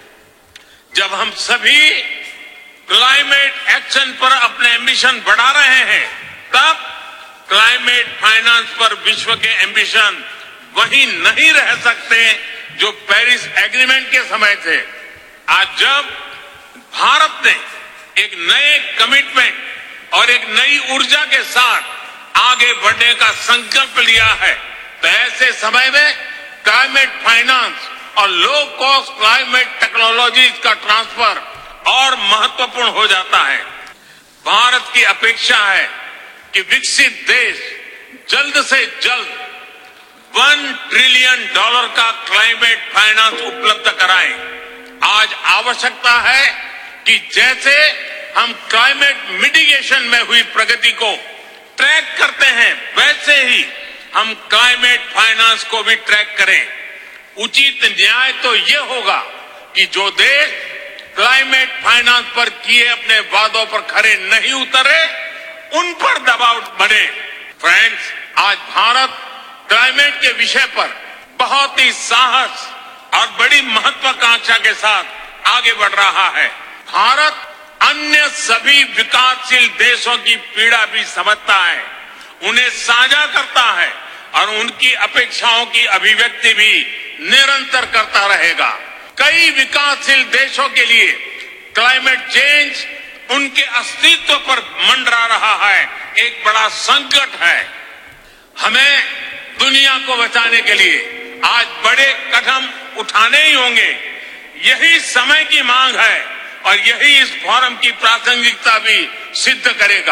जब हम सभी क्लाइमेट एक्शन पर अपने एम्बिशन बढ़ा रहे हैं तब क्लाइमेट फाइनेंस पर विश्व के एम्बिशन वही नहीं रह सकते जो पेरिस एग्रीमेंट के समय थे आज जब भारत ने एक नए कमिटमेंट और एक नई ऊर्जा के साथ आगे बढ़ने का संकल्प लिया है तो ऐसे समय में क्लाइमेट फाइनेंस और लो कॉस्ट क्लाइमेट टेक्नोलॉजीज का ट्रांसफर और महत्वपूर्ण हो जाता है भारत की अपेक्षा है कि विकसित देश जल्द से जल्द वन ट्रिलियन डॉलर का क्लाइमेट फाइनेंस उपलब्ध कराए आज आवश्यकता है कि जैसे हम क्लाइमेट मिटिगेशन में हुई प्रगति को ट्रैक करते हैं वैसे ही हम क्लाइमेट फाइनेंस को भी ट्रैक करें उचित न्याय तो ये होगा कि जो देश क्लाइमेट फाइनेंस पर किए अपने वादों पर खरे नहीं उतरे उन पर दबाव बढ़े फ्रेंड्स आज भारत क्लाइमेट के विषय पर बहुत ही साहस और बड़ी महत्वाकांक्षा के साथ आगे बढ़ रहा है भारत अन्य सभी विकासशील देशों की पीड़ा भी समझता है उन्हें साझा करता है और उनकी अपेक्षाओं की अभिव्यक्ति भी निरंतर करता रहेगा कई विकासशील देशों के लिए क्लाइमेट चेंज उनके अस्तित्व पर मंडरा रहा है एक बड़ा संकट है हमें दुनिया को बचाने के लिए आज बड़े कदम उठाने ही होंगे यही समय की मांग है और यही इस फोरम की प्रासंगिकता भी सिद्ध करेगा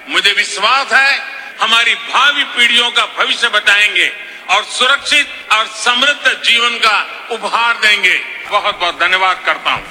मुझे विश्वास है हमारी भावी पीढ़ियों का भविष्य बचाएंगे और सुरक्षित और समृद्ध जीवन का उपहार देंगे बहुत बहुत धन्यवाद करता हूं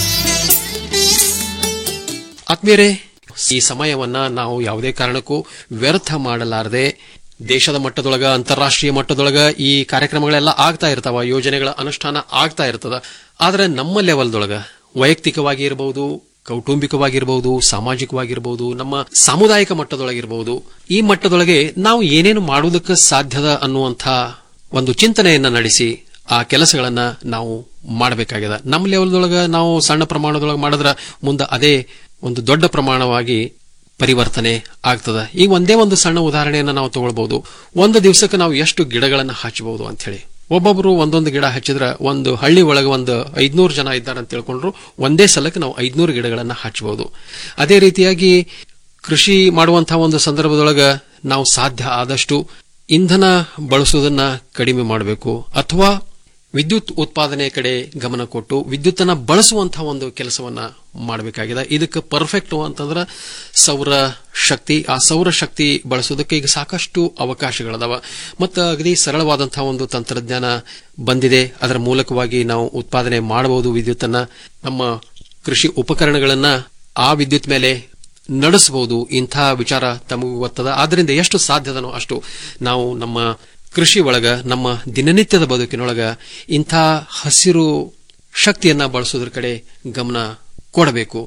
ಆತ್ಮೀಯರೇ ಈ ಸಮಯವನ್ನ ನಾವು ಯಾವುದೇ ಕಾರಣಕ್ಕೂ ವ್ಯರ್ಥ ಮಾಡಲಾರದೆ ದೇಶದ ಮಟ್ಟದೊಳಗ ಅಂತಾರಾಷ್ಟ್ರೀಯ ಮಟ್ಟದೊಳಗ ಈ ಕಾರ್ಯಕ್ರಮಗಳೆಲ್ಲ ಆಗ್ತಾ ಇರ್ತಾವ ಯೋಜನೆಗಳ ಅನುಷ್ಠಾನ ಆಗ್ತಾ ಇರ್ತದ ಆದ್ರೆ ನಮ್ಮ ಲೆವೆಲ್ದೊಳಗ ವೈಯಕ್ತಿಕವಾಗಿ ಇರಬಹುದು ಕೌಟುಂಬಿಕವಾಗಿರಬಹುದು ಸಾಮಾಜಿಕವಾಗಿರಬಹುದು ನಮ್ಮ ಸಾಮುದಾಯಿಕ ಮಟ್ಟದೊಳಗಿರಬಹುದು ಈ ಮಟ್ಟದೊಳಗೆ ನಾವು ಏನೇನು ಮಾಡುವುದಕ್ಕೆ ಸಾಧ್ಯದ ಅನ್ನುವಂಥ ಒಂದು ಚಿಂತನೆಯನ್ನ ನಡೆಸಿ ಆ ಕೆಲಸಗಳನ್ನ ನಾವು ಮಾಡಬೇಕಾಗಿದೆ ನಮ್ಮ ಲೆವೆಲ್ದೊಳಗ ನಾವು ಸಣ್ಣ ಪ್ರಮಾಣದೊಳಗೆ ಮಾಡಿದ್ರ ಮುಂದೆ ಅದೇ ಒಂದು ದೊಡ್ಡ ಪ್ರಮಾಣವಾಗಿ ಪರಿವರ್ತನೆ ಆಗ್ತದ ಈಗ ಒಂದೇ ಒಂದು ಸಣ್ಣ ಉದಾಹರಣೆಯನ್ನ ನಾವು ತಗೊಳ್ಬಹುದು ಒಂದು ದಿವಸಕ್ಕೆ ನಾವು ಎಷ್ಟು ಗಿಡಗಳನ್ನು ಹಚ್ಚಬಹುದು ಅಂತ ಹೇಳಿ ಒಬ್ಬೊಬ್ರು ಒಂದೊಂದು ಗಿಡ ಹಚ್ಚಿದ್ರ ಒಂದು ಹಳ್ಳಿ ಒಳಗೆ ಒಂದು ಐದ್ನೂರು ಜನ ಇದ್ದಾರೆ ಅಂತ ತಿಳ್ಕೊಂಡ್ರು ಒಂದೇ ಸಲಕ್ಕೆ ನಾವು ಐದ್ನೂರು ಗಿಡಗಳನ್ನ ಹಚ್ಚಬಹುದು ಅದೇ ರೀತಿಯಾಗಿ ಕೃಷಿ ಮಾಡುವಂತಹ ಒಂದು ಸಂದರ್ಭದೊಳಗ ನಾವು ಸಾಧ್ಯ ಆದಷ್ಟು ಇಂಧನ ಬಳಸುವುದನ್ನ ಕಡಿಮೆ ಮಾಡಬೇಕು ಅಥವಾ ವಿದ್ಯುತ್ ಉತ್ಪಾದನೆ ಕಡೆ ಗಮನ ಕೊಟ್ಟು ವಿದ್ಯುತ್ತನ್ನ ಬಳಸುವಂತಹ ಒಂದು ಕೆಲಸವನ್ನ ಮಾಡಬೇಕಾಗಿದೆ ಇದಕ್ಕೆ ಪರ್ಫೆಕ್ಟ್ ಅಂತಂದ್ರೆ ಸೌರ ಶಕ್ತಿ ಆ ಸೌರ ಶಕ್ತಿ ಬಳಸೋದಕ್ಕೆ ಈಗ ಸಾಕಷ್ಟು ಅವಕಾಶಗಳದಾವ ಮತ್ತು ಅಗದಿ ಸರಳವಾದಂತಹ ಒಂದು ತಂತ್ರಜ್ಞಾನ ಬಂದಿದೆ ಅದರ ಮೂಲಕವಾಗಿ ನಾವು ಉತ್ಪಾದನೆ ಮಾಡಬಹುದು ವಿದ್ಯುತ್ತನ್ನ ನಮ್ಮ ಕೃಷಿ ಉಪಕರಣಗಳನ್ನ ಆ ವಿದ್ಯುತ್ ಮೇಲೆ ನಡೆಸಬಹುದು ಇಂಥ ವಿಚಾರ ತಮಗೂ ಗೊತ್ತದ ಆದ್ರಿಂದ ಎಷ್ಟು ಸಾಧ್ಯದನೋ ಅಷ್ಟು ನಾವು ನಮ್ಮ ಕೃಷಿ ಒಳಗ ನಮ್ಮ ದಿನನಿತ್ಯದ ಬದುಕಿನೊಳಗ ಇಂಥ ಹಸಿರು ಶಕ್ತಿಯನ್ನ ಬಳಸೋದ್ರ ಕಡೆ ಗಮನ ಕೊಡಬೇಕು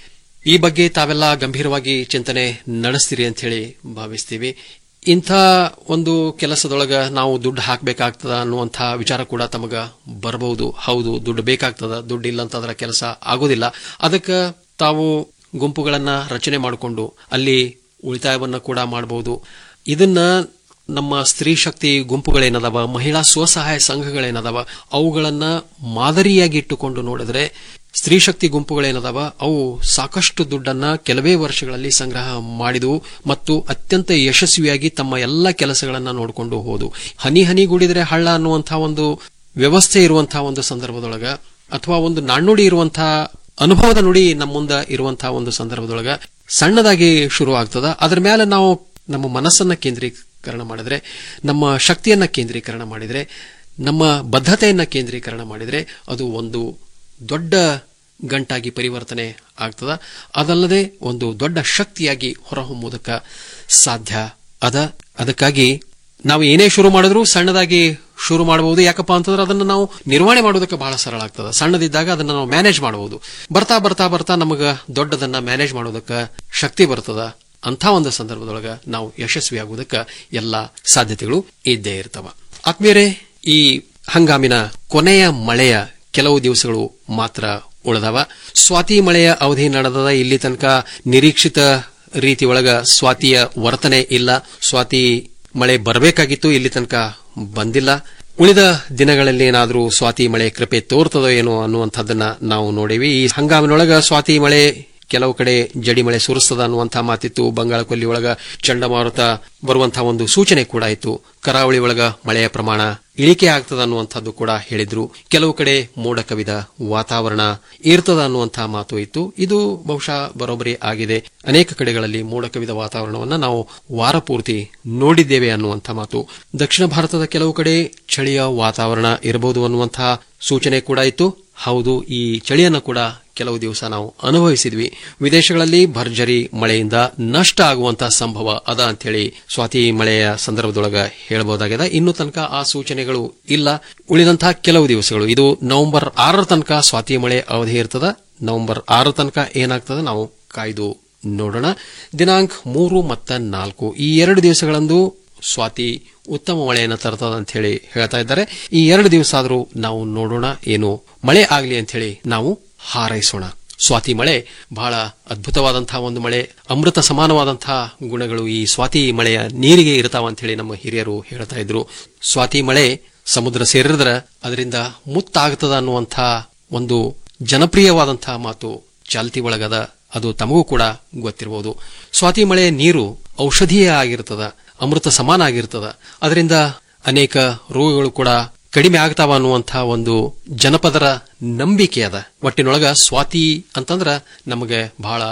ಈ ಬಗ್ಗೆ ತಾವೆಲ್ಲ ಗಂಭೀರವಾಗಿ ಚಿಂತನೆ ನಡೆಸ್ತೀರಿ ಅಂತ ಹೇಳಿ ಭಾವಿಸ್ತೀವಿ ಇಂಥ ಒಂದು ಕೆಲಸದೊಳಗ ನಾವು ದುಡ್ಡು ಹಾಕಬೇಕಾಗ್ತದ ಅನ್ನುವಂಥ ವಿಚಾರ ಕೂಡ ತಮಗ ಬರಬಹುದು ಹೌದು ದುಡ್ಡು ಬೇಕಾಗ್ತದ ದುಡ್ಡು ಇಲ್ಲ ಅಂತಂದ್ರೆ ಕೆಲಸ ಆಗೋದಿಲ್ಲ ಅದಕ್ಕೆ ತಾವು ಗುಂಪುಗಳನ್ನ ರಚನೆ ಮಾಡಿಕೊಂಡು ಅಲ್ಲಿ ಉಳಿತಾಯವನ್ನ ಕೂಡ ಮಾಡಬಹುದು ಇದನ್ನ ನಮ್ಮ ಸ್ತ್ರೀ ಶಕ್ತಿ ಗುಂಪುಗಳೇನದಾವ ಮಹಿಳಾ ಸ್ವಸಹಾಯ ಸಂಘಗಳೇನದಾವ ಅವುಗಳನ್ನ ಮಾದರಿಯಾಗಿ ಇಟ್ಟುಕೊಂಡು ನೋಡಿದ್ರೆ ಸ್ತ್ರೀ ಶಕ್ತಿ ಗುಂಪುಗಳೇನದಾವ ಅವು ಸಾಕಷ್ಟು ದುಡ್ಡನ್ನ ಕೆಲವೇ ವರ್ಷಗಳಲ್ಲಿ ಸಂಗ್ರಹ ಮಾಡಿದವು ಮತ್ತು ಅತ್ಯಂತ ಯಶಸ್ವಿಯಾಗಿ ತಮ್ಮ ಎಲ್ಲ ಕೆಲಸಗಳನ್ನ ನೋಡಿಕೊಂಡು ಹೋದು ಹನಿ ಹನಿಗೂಡಿದ್ರೆ ಹಳ್ಳ ಅನ್ನುವಂತಹ ಒಂದು ವ್ಯವಸ್ಥೆ ಇರುವಂತಹ ಒಂದು ಸಂದರ್ಭದೊಳಗ ಅಥವಾ ಒಂದು ನಾಣ್ಣುಡಿ ಇರುವಂತಹ ಅನುಭವದ ನುಡಿ ನಮ್ಮ ಮುಂದೆ ಇರುವಂತಹ ಒಂದು ಸಂದರ್ಭದೊಳಗ ಸಣ್ಣದಾಗಿ ಶುರು ಆಗ್ತದ ಅದ್ರ ಮೇಲೆ ನಾವು ನಮ್ಮ ಮನಸ್ಸನ್ನ ಕೇಂದ್ರೀಕರಣ ಮಾಡಿದ್ರೆ ನಮ್ಮ ಶಕ್ತಿಯನ್ನ ಕೇಂದ್ರೀಕರಣ ಮಾಡಿದ್ರೆ ನಮ್ಮ ಬದ್ಧತೆಯನ್ನ ಕೇಂದ್ರೀಕರಣ ಮಾಡಿದ್ರೆ ಅದು ಒಂದು ದೊಡ್ಡ ಗಂಟಾಗಿ ಪರಿವರ್ತನೆ ಆಗ್ತದ ಅದಲ್ಲದೆ ಒಂದು ದೊಡ್ಡ ಶಕ್ತಿಯಾಗಿ ಹೊರಹೊಮ್ಮುವುದಕ್ಕೆ ಸಾಧ್ಯ ಅದ ಅದಕ್ಕಾಗಿ ನಾವು ಏನೇ ಶುರು ಮಾಡಿದ್ರು ಸಣ್ಣದಾಗಿ ಶುರು ಮಾಡಬಹುದು ಯಾಕಪ್ಪ ಅಂತಂದ್ರೆ ಅದನ್ನ ನಾವು ನಿರ್ವಹಣೆ ಮಾಡೋದಕ್ಕೆ ಬಹಳ ಸರಳ ಆಗ್ತದೆ ಸಣ್ಣದಿದ್ದಾಗ ಅದನ್ನ ನಾವು ಮ್ಯಾನೇಜ್ ಮಾಡಬಹುದು ಬರ್ತಾ ಬರ್ತಾ ಬರ್ತಾ ನಮಗ ದೊಡ್ಡದನ್ನ ಮ್ಯಾನೇಜ್ ಮಾಡೋದಕ್ಕೆ ಶಕ್ತಿ ಬರ್ತದ ಅಂತ ಒಂದು ಸಂದರ್ಭದೊಳಗ ನಾವು ಯಶಸ್ವಿಯಾಗುವುದಕ್ಕೆ ಎಲ್ಲ ಸಾಧ್ಯತೆಗಳು ಇದ್ದೇ ಇರ್ತವ ಆತ್ಮೀಯರೇ ಈ ಹಂಗಾಮಿನ ಕೊನೆಯ ಮಳೆಯ ಕೆಲವು ದಿವಸಗಳು ಮಾತ್ರ ಉಳಿದವ ಸ್ವಾತಿ ಮಳೆಯ ಅವಧಿ ನಡೆದದ ಇಲ್ಲಿ ತನಕ ನಿರೀಕ್ಷಿತ ರೀತಿ ಒಳಗ ಸ್ವಾತಿಯ ವರ್ತನೆ ಇಲ್ಲ ಸ್ವಾತಿ ಮಳೆ ಬರಬೇಕಾಗಿತ್ತು ಇಲ್ಲಿ ತನಕ ಬಂದಿಲ್ಲ ಉಳಿದ ದಿನಗಳಲ್ಲಿ ಏನಾದರೂ ಸ್ವಾತಿ ಮಳೆ ಕೃಪೆ ತೋರ್ತದೋ ಏನೋ ಅನ್ನುವಂಥದ್ದನ್ನ ನಾವು ನೋಡೀವಿ ಈ ಹಂಗಾಮಿನೊಳಗ ಸ್ವಾತಿ ಮಳೆ ಕೆಲವು ಕಡೆ ಜಡಿ ಮಳೆ ಸುರಿಸ್ತದ ಅನ್ನುವಂತಹ ಮಾತಿತ್ತು ಬಂಗಾಳ ಕೊಲ್ಲಿ ಒಳಗ ಚಂಡಮಾರುತ ಬರುವಂತಹ ಒಂದು ಸೂಚನೆ ಕೂಡ ಇತ್ತು ಕರಾವಳಿ ಒಳಗ ಮಳೆಯ ಪ್ರಮಾಣ ಇಳಿಕೆ ಆಗ್ತದ ಅನ್ನುವಂಥದ್ದು ಕೂಡ ಹೇಳಿದ್ರು ಕೆಲವು ಕಡೆ ಮೋಡ ಕವಿದ ವಾತಾವರಣ ಇರ್ತದ ಅನ್ನುವಂತಹ ಮಾತು ಇತ್ತು ಇದು ಬಹುಶಃ ಬರೋಬ್ಬರಿ ಆಗಿದೆ ಅನೇಕ ಕಡೆಗಳಲ್ಲಿ ಮೋಡ ಕವಿದ ವಾತಾವರಣವನ್ನ ನಾವು ವಾರ ಪೂರ್ತಿ ನೋಡಿದ್ದೇವೆ ಅನ್ನುವಂಥ ಮಾತು ದಕ್ಷಿಣ ಭಾರತದ ಕೆಲವು ಕಡೆ ಚಳಿಯ ವಾತಾವರಣ ಇರಬಹುದು ಅನ್ನುವಂತಹ ಸೂಚನೆ ಕೂಡ ಇತ್ತು ಹೌದು ಈ ಚಳಿಯನ್ನು ಕೂಡ ಕೆಲವು ದಿವಸ ನಾವು ಅನುಭವಿಸಿದ್ವಿ ವಿದೇಶಗಳಲ್ಲಿ ಭರ್ಜರಿ ಮಳೆಯಿಂದ ನಷ್ಟ ಆಗುವಂತಹ ಸಂಭವ ಅದ ಅಂತೇಳಿ ಸ್ವಾತಿ ಮಳೆಯ ಸಂದರ್ಭದೊಳಗ ಹೇಳಬಹುದಾಗಿದೆ ಇನ್ನು ತನಕ ಆ ಸೂಚನೆಗಳು ಇಲ್ಲ ಉಳಿದಂತಹ ಕೆಲವು ದಿವಸಗಳು ಇದು ನವೆಂಬರ್ ಆರರ ತನಕ ಸ್ವಾತಿ ಮಳೆ ಅವಧಿ ಇರ್ತದ ನವೆಂಬರ್ ಆರರ ತನಕ ಏನಾಗ್ತದ ನಾವು ಕಾಯ್ದು ನೋಡೋಣ ದಿನಾಂಕ ಮೂರು ಮತ್ತು ನಾಲ್ಕು ಈ ಎರಡು ದಿವಸಗಳಂದು ಸ್ವಾತಿ ಉತ್ತಮ ಮಳೆಯನ್ನು ತರ್ತದ ಅಂತ ಹೇಳಿ ಹೇಳ್ತಾ ಇದ್ದಾರೆ ಈ ಎರಡು ದಿವಸ ಆದರೂ ನಾವು ನೋಡೋಣ ಏನು ಮಳೆ ಆಗಲಿ ಅಂತ ಹೇಳಿ ನಾವು ಹಾರೈಸೋಣ ಸ್ವಾತಿ ಮಳೆ ಬಹಳ ಅದ್ಭುತವಾದಂತಹ ಒಂದು ಮಳೆ ಅಮೃತ ಸಮಾನವಾದಂತಹ ಗುಣಗಳು ಈ ಸ್ವಾತಿ ಮಳೆಯ ನೀರಿಗೆ ಇರ್ತಾವ ಅಂತ ಹೇಳಿ ನಮ್ಮ ಹಿರಿಯರು ಹೇಳ್ತಾ ಇದ್ರು ಸ್ವಾತಿ ಮಳೆ ಸಮುದ್ರ ಸೇರಿದ್ರ ಅದರಿಂದ ಮುತ್ತಾಗ್ತದ ಅನ್ನುವಂಥ ಒಂದು ಜನಪ್ರಿಯವಾದಂತಹ ಮಾತು ಚಾಲ್ತಿ ಒಳಗದ ಅದು ತಮಗೂ ಕೂಡ ಗೊತ್ತಿರಬಹುದು ಸ್ವಾತಿ ಮಳೆಯ ನೀರು ಔಷಧೀಯ ಆಗಿರ್ತದ ಅಮೃತ ಸಮಾನ ಆಗಿರ್ತದ ಅದರಿಂದ ಅನೇಕ ರೋಗಗಳು ಕೂಡ ಕಡಿಮೆ ಆಗ್ತಾವ ಅನ್ನುವಂತಹ ಒಂದು ಜನಪದರ ನಂಬಿಕೆ ಅದ ಒಟ್ಟಿನೊಳಗ ಸ್ವಾತಿ ಅಂತಂದ್ರ ನಮಗೆ ಬಹಳ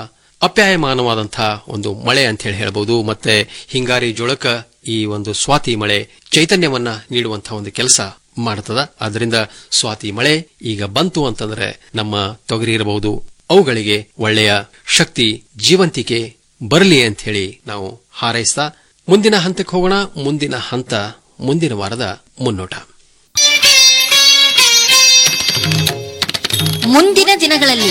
ಅಪ್ಯಾಯಮಾನವಾದಂತಹ ಒಂದು ಮಳೆ ಅಂತ ಹೇಳಿ ಹೇಳಬಹುದು ಮತ್ತೆ ಹಿಂಗಾರಿ ಜೋಳಕ ಈ ಒಂದು ಸ್ವಾತಿ ಮಳೆ ಚೈತನ್ಯವನ್ನ ನೀಡುವಂತಹ ಒಂದು ಕೆಲಸ ಮಾಡ್ತದ ಅದರಿಂದ ಸ್ವಾತಿ ಮಳೆ ಈಗ ಬಂತು ಅಂತಂದ್ರೆ ನಮ್ಮ ತೊಗರಿ ಇರಬಹುದು ಅವುಗಳಿಗೆ ಒಳ್ಳೆಯ ಶಕ್ತಿ ಜೀವಂತಿಕೆ ಬರಲಿ ಅಂತ ಹೇಳಿ ನಾವು ಹಾರೈಸ್ತಾ ಮುಂದಿನ ಹಂತಕ್ಕೆ ಹೋಗೋಣ ಮುಂದಿನ ಹಂತ ಮುಂದಿನ ವಾರದ ಮುನ್ನೋಟ ಮುಂದಿನ ದಿನಗಳಲ್ಲಿ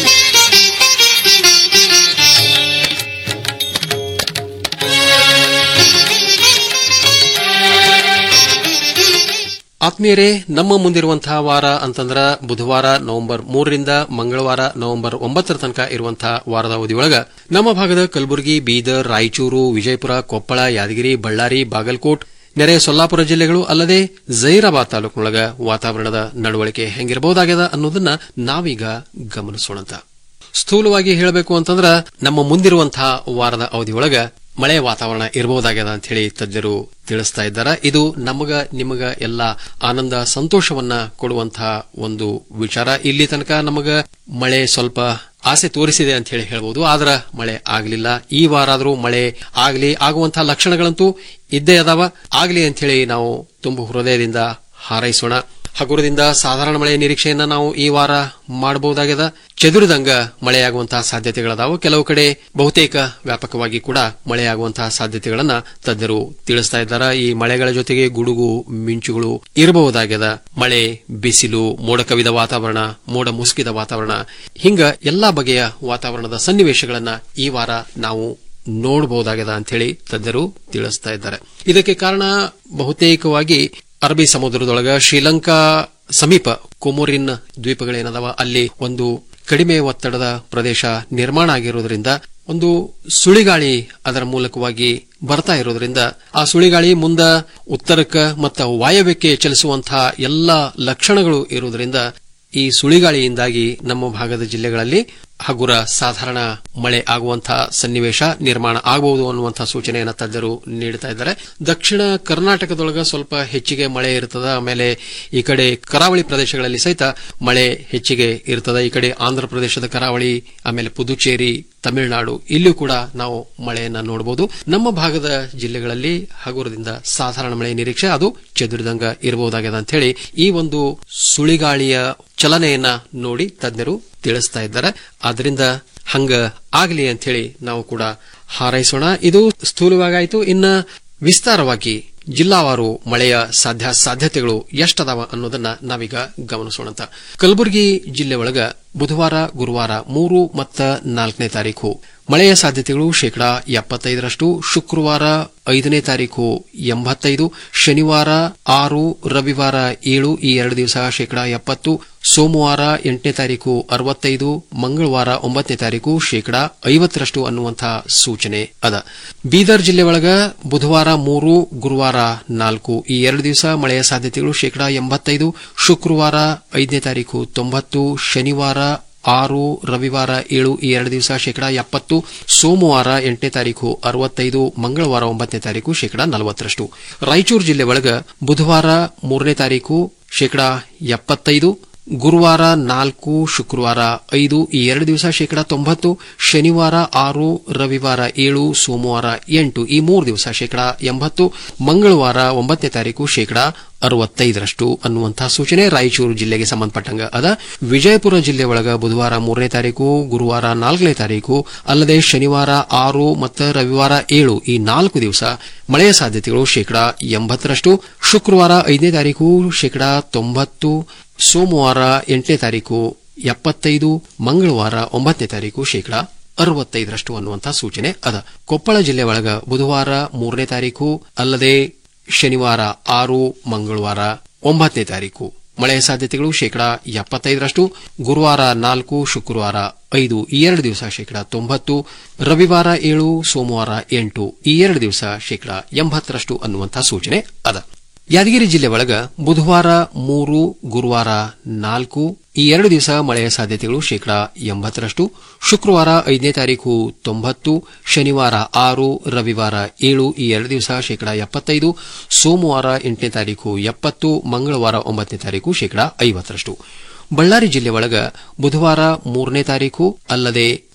ಆತ್ಮೀಯರೇ ನಮ್ಮ ಮುಂದಿರುವಂತಹ ವಾರ ಅಂತಂದ್ರ ಬುಧವಾರ ನವೆಂಬರ್ ಮೂರರಿಂದ ಮಂಗಳವಾರ ನವೆಂಬರ್ ಒಂಬತ್ತರ ತನಕ ಇರುವಂತಹ ವಾರದ ಅವಧಿಯೊಳಗ ನಮ್ಮ ಭಾಗದ ಕಲಬುರಗಿ ಬೀದರ್ ರಾಯಚೂರು ವಿಜಯಪುರ ಕೊಪ್ಪಳ ಯಾದಗಿರಿ ಬಳ್ಳಾರಿ ಬಾಗಲಕೋಟ್ ನೆರೆಯ ಸೊಲ್ಲಾಪುರ ಜಿಲ್ಲೆಗಳು ಅಲ್ಲದೆ ಜೈರಾಬಾದ್ ತಾಲೂಕಿನೊಳಗ ವಾತಾವರಣದ ನಡವಳಿಕೆ ಹೆಂಗಿರಬಹುದಾಗ್ಯದ ಅನ್ನೋದನ್ನ ನಾವೀಗ ಗಮನಿಸೋಣಂತ ಸ್ಥೂಲವಾಗಿ ಹೇಳಬೇಕು ಅಂತಂದ್ರ ನಮ್ಮ ಮುಂದಿರುವಂತಹ ವಾರದ ಅವಧಿಯೊಳಗ ಮಳೆ ವಾತಾವರಣ ಇರಬಹುದಾಗ್ಯದ ಅಂತ ಹೇಳಿ ತಜ್ಞರು ತಿಳಿಸ್ತಾ ಇದ್ದಾರೆ ಇದು ನಮಗ ನಿಮಗ ಎಲ್ಲ ಆನಂದ ಸಂತೋಷವನ್ನ ಕೊಡುವಂತಹ ಒಂದು ವಿಚಾರ ಇಲ್ಲಿ ತನಕ ನಮಗ ಮಳೆ ಸ್ವಲ್ಪ ಆಸೆ ತೋರಿಸಿದೆ ಅಂತ ಹೇಳಿ ಹೇಳ್ಬೋದು ಆದ್ರ ಮಳೆ ಆಗ್ಲಿಲ್ಲ ಈ ವಾರ ಆದ್ರೂ ಮಳೆ ಆಗ್ಲಿ ಆಗುವಂತಹ ಲಕ್ಷಣಗಳಂತೂ ಇದ್ದೇ ಅದಾವ ಆಗ್ಲಿ ಅಂತ ಹೇಳಿ ನಾವು ತುಂಬ ಹೃದಯದಿಂದ ಹಾರೈಸೋಣ ಹಗುರದಿಂದ ಸಾಧಾರಣ ಮಳೆಯ ನಿರೀಕ್ಷೆಯನ್ನ ನಾವು ಈ ವಾರ ಮಾಡಬಹುದಾಗಿದೆ ಚದುರಿದಂಗ ಮಳೆಯಾಗುವಂತಹ ಸಾಧ್ಯತೆಗಳದಾವು ಕೆಲವು ಕಡೆ ಬಹುತೇಕ ವ್ಯಾಪಕವಾಗಿ ಕೂಡ ಮಳೆಯಾಗುವಂತಹ ಸಾಧ್ಯತೆಗಳನ್ನ ತಜ್ಞರು ತಿಳಿಸ್ತಾ ಇದ್ದಾರೆ ಈ ಮಳೆಗಳ ಜೊತೆಗೆ ಗುಡುಗು ಮಿಂಚುಗಳು ಇರಬಹುದಾಗ್ಯದ ಮಳೆ ಬಿಸಿಲು ಮೋಡ ಕವಿದ ವಾತಾವರಣ ಮೋಡ ಮುಸುಕಿದ ವಾತಾವರಣ ಹಿಂಗ ಎಲ್ಲಾ ಬಗೆಯ ವಾತಾವರಣದ ಸನ್ನಿವೇಶಗಳನ್ನ ಈ ವಾರ ನಾವು ನೋಡಬಹುದಾಗಿದೆ ಅಂತ ಹೇಳಿ ತಜ್ಞರು ತಿಳಿಸ್ತಾ ಇದ್ದಾರೆ ಇದಕ್ಕೆ ಕಾರಣ ಬಹುತೇಕವಾಗಿ ಅರಬ್ಬಿ ಸಮುದ್ರದೊಳಗ ಶ್ರೀಲಂಕಾ ಸಮೀಪ ಕೊಮೋರಿನ್ ದ್ವೀಪಗಳೇನದಾವ ಅಲ್ಲಿ ಒಂದು ಕಡಿಮೆ ಒತ್ತಡದ ಪ್ರದೇಶ ನಿರ್ಮಾಣ ಆಗಿರೋದ್ರಿಂದ ಒಂದು ಸುಳಿಗಾಳಿ ಅದರ ಮೂಲಕವಾಗಿ ಬರ್ತಾ ಇರೋದ್ರಿಂದ ಆ ಸುಳಿಗಾಳಿ ಮುಂದ ಉತ್ತರಕ್ಕೆ ಮತ್ತು ವಾಯವ್ಯಕ್ಕೆ ಚಲಿಸುವಂತಹ ಎಲ್ಲ ಲಕ್ಷಣಗಳು ಇರುವುದರಿಂದ ಈ ಸುಳಿಗಾಳಿಯಿಂದಾಗಿ ನಮ್ಮ ಭಾಗದ ಜಿಲ್ಲೆಗಳಲ್ಲಿ ಹಗುರ ಸಾಧಾರಣ ಮಳೆ ಆಗುವಂತಹ ಸನ್ನಿವೇಶ ನಿರ್ಮಾಣ ಆಗಬಹುದು ಅನ್ನುವಂತಹ ಸೂಚನೆಯನ್ನು ತಜ್ಞರು ನೀಡುತ್ತಾ ಇದ್ದಾರೆ ದಕ್ಷಿಣ ಕರ್ನಾಟಕದೊಳಗ ಸ್ವಲ್ಪ ಹೆಚ್ಚಿಗೆ ಮಳೆ ಇರ್ತದ ಆಮೇಲೆ ಈ ಕಡೆ ಕರಾವಳಿ ಪ್ರದೇಶಗಳಲ್ಲಿ ಸಹಿತ ಮಳೆ ಹೆಚ್ಚಿಗೆ ಇರ್ತದ ಈ ಕಡೆ ಆಂಧ್ರ ಪ್ರದೇಶದ ಕರಾವಳಿ ಆಮೇಲೆ ಪುದುಚೇರಿ ತಮಿಳುನಾಡು ಇಲ್ಲಿಯೂ ಕೂಡ ನಾವು ಮಳೆಯನ್ನ ನೋಡಬಹುದು ನಮ್ಮ ಭಾಗದ ಜಿಲ್ಲೆಗಳಲ್ಲಿ ಹಗುರದಿಂದ ಸಾಧಾರಣ ಮಳೆ ನಿರೀಕ್ಷೆ ಅದು ಚದುರಿದಂಗ ಇರಬಹುದಾಗಿದೆ ಅಂತ ಹೇಳಿ ಈ ಒಂದು ಸುಳಿಗಾಳಿಯ ಚಲನೆಯನ್ನ ನೋಡಿ ತಜ್ಞರು ತಿಳಿಸ್ತಾ ಇದ್ದಾರೆ ಆದ್ರಿಂದ ಹಂಗ ಆಗ್ಲಿ ಅಂತ ಹೇಳಿ ನಾವು ಕೂಡ ಹಾರೈಸೋಣ ಇದು ಸ್ಥೂಲವಾಗಾಯಿತು ಇನ್ನ ವಿಸ್ತಾರವಾಗಿ ಜಿಲ್ಲಾವಾರು ಮಳೆಯ ಸಾಧ್ಯ ಸಾಧ್ಯತೆಗಳು ಎಷ್ಟದಾವ ಅನ್ನೋದನ್ನ ನಾವೀಗ ಗಮನಿಸೋಣ ಕಲಬುರಗಿ ಜಿಲ್ಲೆ ಒಳಗ ಬುಧವಾರ ಗುರುವಾರ ಮೂರು ಮತ್ತು ನಾಲ್ಕನೇ ತಾರೀಕು ಮಳೆಯ ಸಾಧ್ಯತೆಗಳು ಶೇಕಡಾ ಎಪ್ಪತ್ತೈದರಷ್ಟು ಶುಕ್ರವಾರ ಐದನೇ ತಾರೀಕು ಎಂಬತ್ತೈದು ಶನಿವಾರ ಆರು ರವಿವಾರ ಏಳು ಈ ಎರಡು ದಿವಸ ಶೇಕಡಾ ಎಪ್ಪತ್ತು ಸೋಮವಾರ ಎಂಟನೇ ತಾರೀಕು ಅರವತ್ತೈದು ಮಂಗಳವಾರ ಒಂಬತ್ತನೇ ತಾರೀಕು ಶೇಕಡಾ ಐವತ್ತರಷ್ಟು ಅನ್ನುವಂತಹ ಸೂಚನೆ ಅದ ಬೀದರ್ ಜಿಲ್ಲೆ ಒಳಗ ಬುಧವಾರ ಮೂರು ಗುರುವಾರ ನಾಲ್ಕು ಈ ಎರಡು ದಿವಸ ಮಳೆಯ ಸಾಧ್ಯತೆಗಳು ಶೇಕಡಾ ಎಂಬತ್ತೈದು ಶುಕ್ರವಾರ ಐದನೇ ತಾರೀಕು ತೊಂಬತ್ತು ಶನಿವಾರ ಆರು ರವಿವಾರ ಏಳು ಈ ಎರಡು ದಿವಸ ಶೇಕಡಾ ಎಪ್ಪತ್ತು ಸೋಮವಾರ ಎಂಟನೇ ತಾರೀಕು ಅರವತ್ತೈದು ಮಂಗಳವಾರ ಒಂಬತ್ತನೇ ತಾರೀಕು ಶೇಕಡಾ ನಲವತ್ತರಷ್ಟು ರಾಯಚೂರು ಜಿಲ್ಲೆ ಒಳಗ ಬುಧವಾರ ಮೂರನೇ ತಾರೀಕು ಶೇಕಡಾ ಎಪ್ಪತ್ತೈದು ಗುರುವಾರ ನಾಲ್ಕು ಶುಕ್ರವಾರ ಐದು ಈ ಎರಡು ದಿವಸ ಶೇಕಡಾ ತೊಂಬತ್ತು ಶನಿವಾರ ಆರು ರವಿವಾರ ಏಳು ಸೋಮವಾರ ಎಂಟು ಈ ಮೂರು ದಿವಸ ಶೇಕಡಾ ಎಂಬತ್ತು ಮಂಗಳವಾರ ಒಂಬತ್ತನೇ ತಾರೀಕು ಶೇಕಡಾ ಅರವತ್ತೈದರಷ್ಟು ಅನ್ನುವಂತಹ ಸೂಚನೆ ರಾಯಚೂರು ಜಿಲ್ಲೆಗೆ ಸಂಬಂಧಪಟ್ಟಂಗ ಅದ ವಿಜಯಪುರ ಜಿಲ್ಲೆ ಒಳಗ ಬುಧವಾರ ಮೂರನೇ ತಾರೀಕು ಗುರುವಾರ ನಾಲ್ಕನೇ ತಾರೀಕು ಅಲ್ಲದೆ ಶನಿವಾರ ಆರು ಮತ್ತು ರವಿವಾರ ಏಳು ಈ ನಾಲ್ಕು ದಿವಸ ಮಳೆಯ ಸಾಧ್ಯತೆಗಳು ಶೇಕಡಾ ಎಂಬತ್ತರಷ್ಟು ಶುಕ್ರವಾರ ಐದನೇ ತಾರೀಕು ಶೇಕಡಾ ತೊಂಬತ್ತು ಸೋಮವಾರ ಎಂಟನೇ ತಾರೀಕು ಎಪ್ಪತ್ತೈದು ಮಂಗಳವಾರ ಒಂಬತ್ತನೇ ತಾರೀಕು ಶೇಕಡಾ ಅರವತ್ತೈದರಷ್ಟು ಅನ್ನುವಂತಹ ಸೂಚನೆ ಅದ ಕೊಪ್ಪಳ ಜಿಲ್ಲೆ ಒಳಗ ಬುಧವಾರ ಮೂರನೇ ತಾರೀಕು ಅಲ್ಲದೆ ಶನಿವಾರ ಆರು ಮಂಗಳವಾರ ಒಂಬತ್ತನೇ ತಾರೀಕು ಮಳೆಯ ಸಾಧ್ಯತೆಗಳು ಶೇಕಡಾ ಎಪ್ಪತ್ತೈದರಷ್ಟು ಗುರುವಾರ ನಾಲ್ಕು ಶುಕ್ರವಾರ ಐದು ಈ ಎರಡು ದಿವಸ ಶೇಕಡಾ ತೊಂಬತ್ತು ರವಿವಾರ ಏಳು ಸೋಮವಾರ ಎಂಟು ಈ ಎರಡು ದಿವಸ ಶೇಕಡಾ ಎಂಬತ್ತರಷ್ಟು ಅನ್ನುವಂತಹ ಸೂಚನೆ ಅದ ಯಾದಗಿರಿ ಜಿಲ್ಲೆ ಒಳಗ ಬುಧವಾರ ಮೂರು ಗುರುವಾರ ನಾಲ್ಕು ಈ ಎರಡು ದಿವಸ ಮಳೆಯ ಸಾಧ್ಯತೆಗಳು ಶೇಕಡಾ ಎಂಬತ್ತರಷ್ಟು ಶುಕ್ರವಾರ ಐದನೇ ತಾರೀಕು ತೊಂಬತ್ತು ಶನಿವಾರ ಆರು ರವಿವಾರ ಏಳು ಈ ಎರಡು ದಿವಸ ಶೇಕಡಾ ಎಪ್ಪತ್ತೈದು ಸೋಮವಾರ ಎಂಟನೇ ತಾರೀಕು ಎಪ್ಪತ್ತು ಮಂಗಳವಾರ ಒಂಬತ್ತನೇ ತಾರೀಕು ಶೇಕಡಾ ಐವತ್ತರಷ್ಟು ಬಳ್ಳಾರಿ ಜಿಲ್ಲೆ ಒಳಗ ಬುಧವಾರ ಮೂರನೇ ತಾರೀಕು ಅಲ್ಲದೆ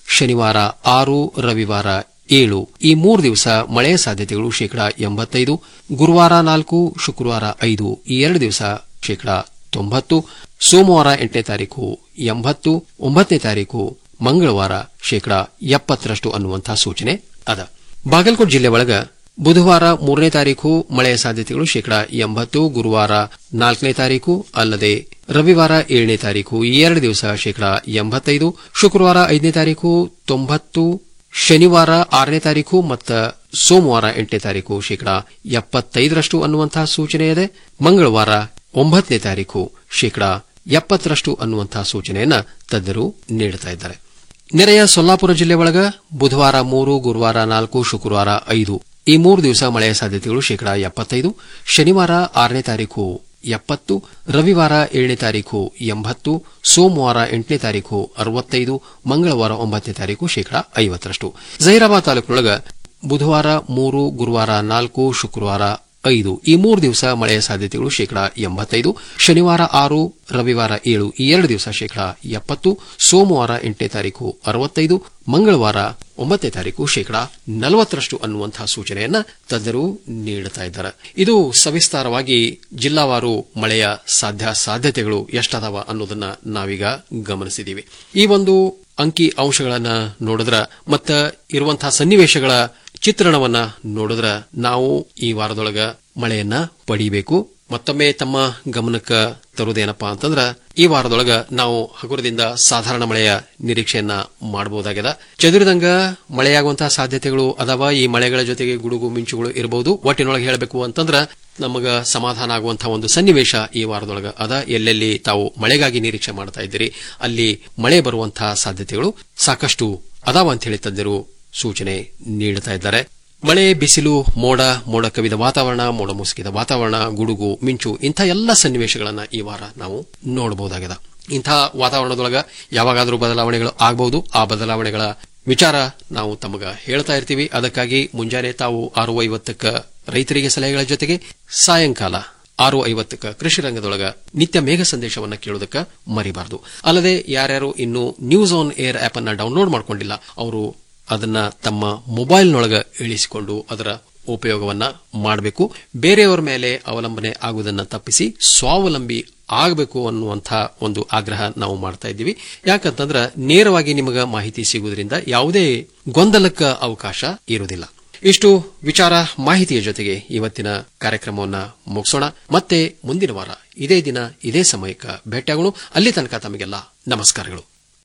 ಶನಿವಾರ ಆರು ರವಿವಾರ ಏಳು ಈ ಮೂರು ದಿವಸ ಮಳೆಯ ಸಾಧ್ಯತೆಗಳು ಶೇಕಡಾ ಎಂಬತ್ತೈದು ಗುರುವಾರ ನಾಲ್ಕು ಶುಕ್ರವಾರ ಐದು ಈ ಎರಡು ದಿವಸ ಶೇಕಡಾ ತೊಂಬತ್ತು ಸೋಮವಾರ ಎಂಟನೇ ತಾರೀಕು ಎಂಬತ್ತು ಒಂಬತ್ತನೇ ತಾರೀಕು ಮಂಗಳವಾರ ಶೇಕಡಾ ಎಪ್ಪತ್ತರಷ್ಟು ಅನ್ನುವಂತಹ ಸೂಚನೆ ಅದ ಬಾಗಲಕೋಟೆ ಜಿಲ್ಲೆ ಒಳಗ ಬುಧವಾರ ಮೂರನೇ ತಾರೀಕು ಮಳೆಯ ಸಾಧ್ಯತೆಗಳು ಶೇಕಡಾ ಎಂಬತ್ತು ಗುರುವಾರ ನಾಲ್ಕನೇ ತಾರೀಕು ಅಲ್ಲದೆ ರವಿವಾರ ಏಳನೇ ತಾರೀಕು ಈ ಎರಡು ದಿವಸ ಶೇಕಡಾ ಎಂಬತ್ತೈದು ಶುಕ್ರವಾರ ಐದನೇ ತಾರೀಕು ತೊಂಬತ್ತು ಶನಿವಾರ ಆರನೇ ತಾರೀಕು ಮತ್ತು ಸೋಮವಾರ ಎಂಟನೇ ತಾರೀಕು ಶೇಕಡಾ ಎಪ್ಪತ್ತೈದರಷ್ಟು ಅನ್ನುವಂತಹ ಸೂಚನೆ ಇದೆ ಮಂಗಳವಾರ ಒಂಬತ್ತನೇ ತಾರೀಕು ಶೇಕಡಾ ಎಪ್ಪತ್ತರಷ್ಟು ಅನ್ನುವಂತಹ ಸೂಚನೆಯನ್ನ ತಜ್ಞರು ನೀಡುತ್ತಾ ಇದ್ದಾರೆ ನೆರೆಯ ಸೊಲ್ಲಾಪುರ ಜಿಲ್ಲೆ ಒಳಗ ಬುಧವಾರ ಮೂರು ಗುರುವಾರ ನಾಲ್ಕು ಶುಕ್ರವಾರ ಐದು ಈ ಮೂರು ದಿವಸ ಮಳೆಯ ಸಾಧ್ಯತೆಗಳು ಶೇಕಡಾ ಎಪ್ಪತ್ತೈದು ಶನಿವಾರ ಆರನೇ ತಾರೀಕು ಎಪ್ಪತ್ತು ರವಿವಾರ ಏಳನೇ ತಾರೀಕು ಎಂಬತ್ತು ಸೋಮವಾರ ಎಂಟನೇ ತಾರೀಕು ಅರವತ್ತೈದು ಮಂಗಳವಾರ ಒಂಬತ್ತನೇ ತಾರೀಕು ಶೇಕಡಾ ಐವತ್ತರಷ್ಟು ಜಹೀರಾಬಾದ್ ತಾಲೂಕಿನೊಳಗ ಬುಧವಾರ ಮೂರು ಗುರುವಾರ ನಾಲ್ಕು ಶುಕ್ರವಾರ ಐದು ಈ ಮೂರು ದಿವಸ ಮಳೆಯ ಸಾಧ್ಯತೆಗಳು ಶೇಕಡಾ ಎಂಬತ್ತೈದು ಶನಿವಾರ ಆರು ರವಿವಾರ ಏಳು ಈ ಎರಡು ದಿವಸ ಶೇಕಡಾ ಎಪ್ಪತ್ತು ಸೋಮವಾರ ಎಂಟನೇ ತಾರೀಕು ಅರವತ್ತೈದು ಮಂಗಳವಾರ ಒಂಬತ್ತನೇ ತಾರೀಕು ಶೇಕಡಾ ನಲವತ್ತರಷ್ಟು ಅನ್ನುವಂತಹ ಸೂಚನೆಯನ್ನ ತಜ್ಞರು ನೀಡುತ್ತಾ ಇದ್ದಾರೆ ಇದು ಸವಿಸ್ತಾರವಾಗಿ ಜಿಲ್ಲಾವಾರು ಮಳೆಯ ಸಾಧ್ಯ ಸಾಧ್ಯತೆಗಳು ಎಷ್ಟದಾವ ಅನ್ನೋದನ್ನ ನಾವೀಗ ಗಮನಿಸಿದೀವಿ ಈ ಒಂದು ಅಂಕಿ ಅಂಶಗಳನ್ನ ನೋಡಿದ್ರ ಮತ್ತ ಇರುವಂತಹ ಸನ್ನಿವೇಶಗಳ ಚಿತ್ರಣವನ್ನ ನೋಡಿದ್ರ ನಾವು ಈ ವಾರದೊಳಗ ಮಳೆಯನ್ನ ಪಡಿಬೇಕು ಮತ್ತೊಮ್ಮೆ ತಮ್ಮ ಗಮನಕ್ಕೆ ತರುವುದೇನಪ್ಪಾ ಅಂತಂದ್ರ ಈ ವಾರದೊಳಗ ನಾವು ಹಗುರದಿಂದ ಸಾಧಾರಣ ಮಳೆಯ ನಿರೀಕ್ಷೆಯನ್ನ ಮಾಡಬಹುದಾಗಿದೆ ಚದುರಿದಂಗ ಮಳೆಯಾಗುವಂತಹ ಸಾಧ್ಯತೆಗಳು ಅದಾವ ಈ ಮಳೆಗಳ ಜೊತೆಗೆ ಗುಡುಗು ಮಿಂಚುಗಳು ಇರಬಹುದು ಒಟ್ಟಿನೊಳಗೆ ಹೇಳಬೇಕು ಅಂತಂದ್ರ ನಮಗ ಸಮಾಧಾನ ಆಗುವಂತಹ ಒಂದು ಸನ್ನಿವೇಶ ಈ ವಾರದೊಳಗ ಅದ ಎಲ್ಲೆಲ್ಲಿ ತಾವು ಮಳೆಗಾಗಿ ನಿರೀಕ್ಷೆ ಮಾಡ್ತಾ ಇದ್ದೀರಿ ಅಲ್ಲಿ ಮಳೆ ಬರುವಂತಹ ಸಾಧ್ಯತೆಗಳು ಸಾಕಷ್ಟು ಅದಾವ ಅಂತ ಹೇಳಿ ತಜ್ಞರು ಸೂಚನೆ ನೀಡುತ್ತಾ ಇದ್ದಾರೆ ಮಳೆ ಬಿಸಿಲು ಮೋಡ ಮೋಡ ಕವಿದ ವಾತಾವರಣ ಮೋಡ ಮುಸುಕಿದ ವಾತಾವರಣ ಗುಡುಗು ಮಿಂಚು ಇಂಥ ಎಲ್ಲ ಸನ್ನಿವೇಶಗಳನ್ನ ಈ ವಾರ ನಾವು ನೋಡಬಹುದಾಗಿದೆ ಇಂಥ ವಾತಾವರಣದೊಳಗ ಯಾವಾಗಾದರೂ ಬದಲಾವಣೆಗಳು ಆಗಬಹುದು ಆ ಬದಲಾವಣೆಗಳ ವಿಚಾರ ನಾವು ತಮಗ ಹೇಳ್ತಾ ಇರ್ತೀವಿ ಅದಕ್ಕಾಗಿ ಮುಂಜಾನೆ ತಾವು ಆರು ಐವತ್ತಕ್ಕ ರೈತರಿಗೆ ಸಲಹೆಗಳ ಜೊತೆಗೆ ಸಾಯಂಕಾಲ ಆರು ಐವತ್ತಕ್ಕ ಕೃಷಿ ರಂಗದೊಳಗ ನಿತ್ಯ ಮೇಘ ಸಂದೇಶವನ್ನ ಕೇಳೋದಕ್ಕ ಮರಿಬಾರದು ಅಲ್ಲದೆ ಯಾರ್ಯಾರು ಇನ್ನು ನ್ಯೂಸ್ ಆನ್ ಏರ್ ಆಪ್ ಅನ್ನ ಡೌನ್ಲೋಡ್ ಮಾಡ್ಕೊಂಡಿಲ್ಲ ಅವರು ಅದನ್ನ ತಮ್ಮ ಮೊಬೈಲ್ನೊಳಗ ಇಳಿಸಿಕೊಂಡು ಅದರ ಉಪಯೋಗವನ್ನ ಮಾಡಬೇಕು ಬೇರೆಯವರ ಮೇಲೆ ಅವಲಂಬನೆ ಆಗುವುದನ್ನು ತಪ್ಪಿಸಿ ಸ್ವಾವಲಂಬಿ ಆಗಬೇಕು ಅನ್ನುವಂಥ ಒಂದು ಆಗ್ರಹ ನಾವು ಮಾಡ್ತಾ ಇದ್ದೀವಿ ಯಾಕಂತಂದ್ರ ನೇರವಾಗಿ ನಿಮಗ ಮಾಹಿತಿ ಸಿಗುವುದರಿಂದ ಯಾವುದೇ ಗೊಂದಲಕ್ಕ ಅವಕಾಶ ಇರುವುದಿಲ್ಲ ಇಷ್ಟು ವಿಚಾರ ಮಾಹಿತಿಯ ಜೊತೆಗೆ ಇವತ್ತಿನ ಕಾರ್ಯಕ್ರಮವನ್ನ ಮುಗಿಸೋಣ ಮತ್ತೆ ಮುಂದಿನ ವಾರ ಇದೇ ದಿನ ಇದೇ ಸಮಯಕ್ಕೆ ಭೇಟಿಯಾಗೋಣ ಅಲ್ಲಿ ತನಕ ತಮಗೆಲ್ಲ ನಮಸ್ಕಾರಗಳು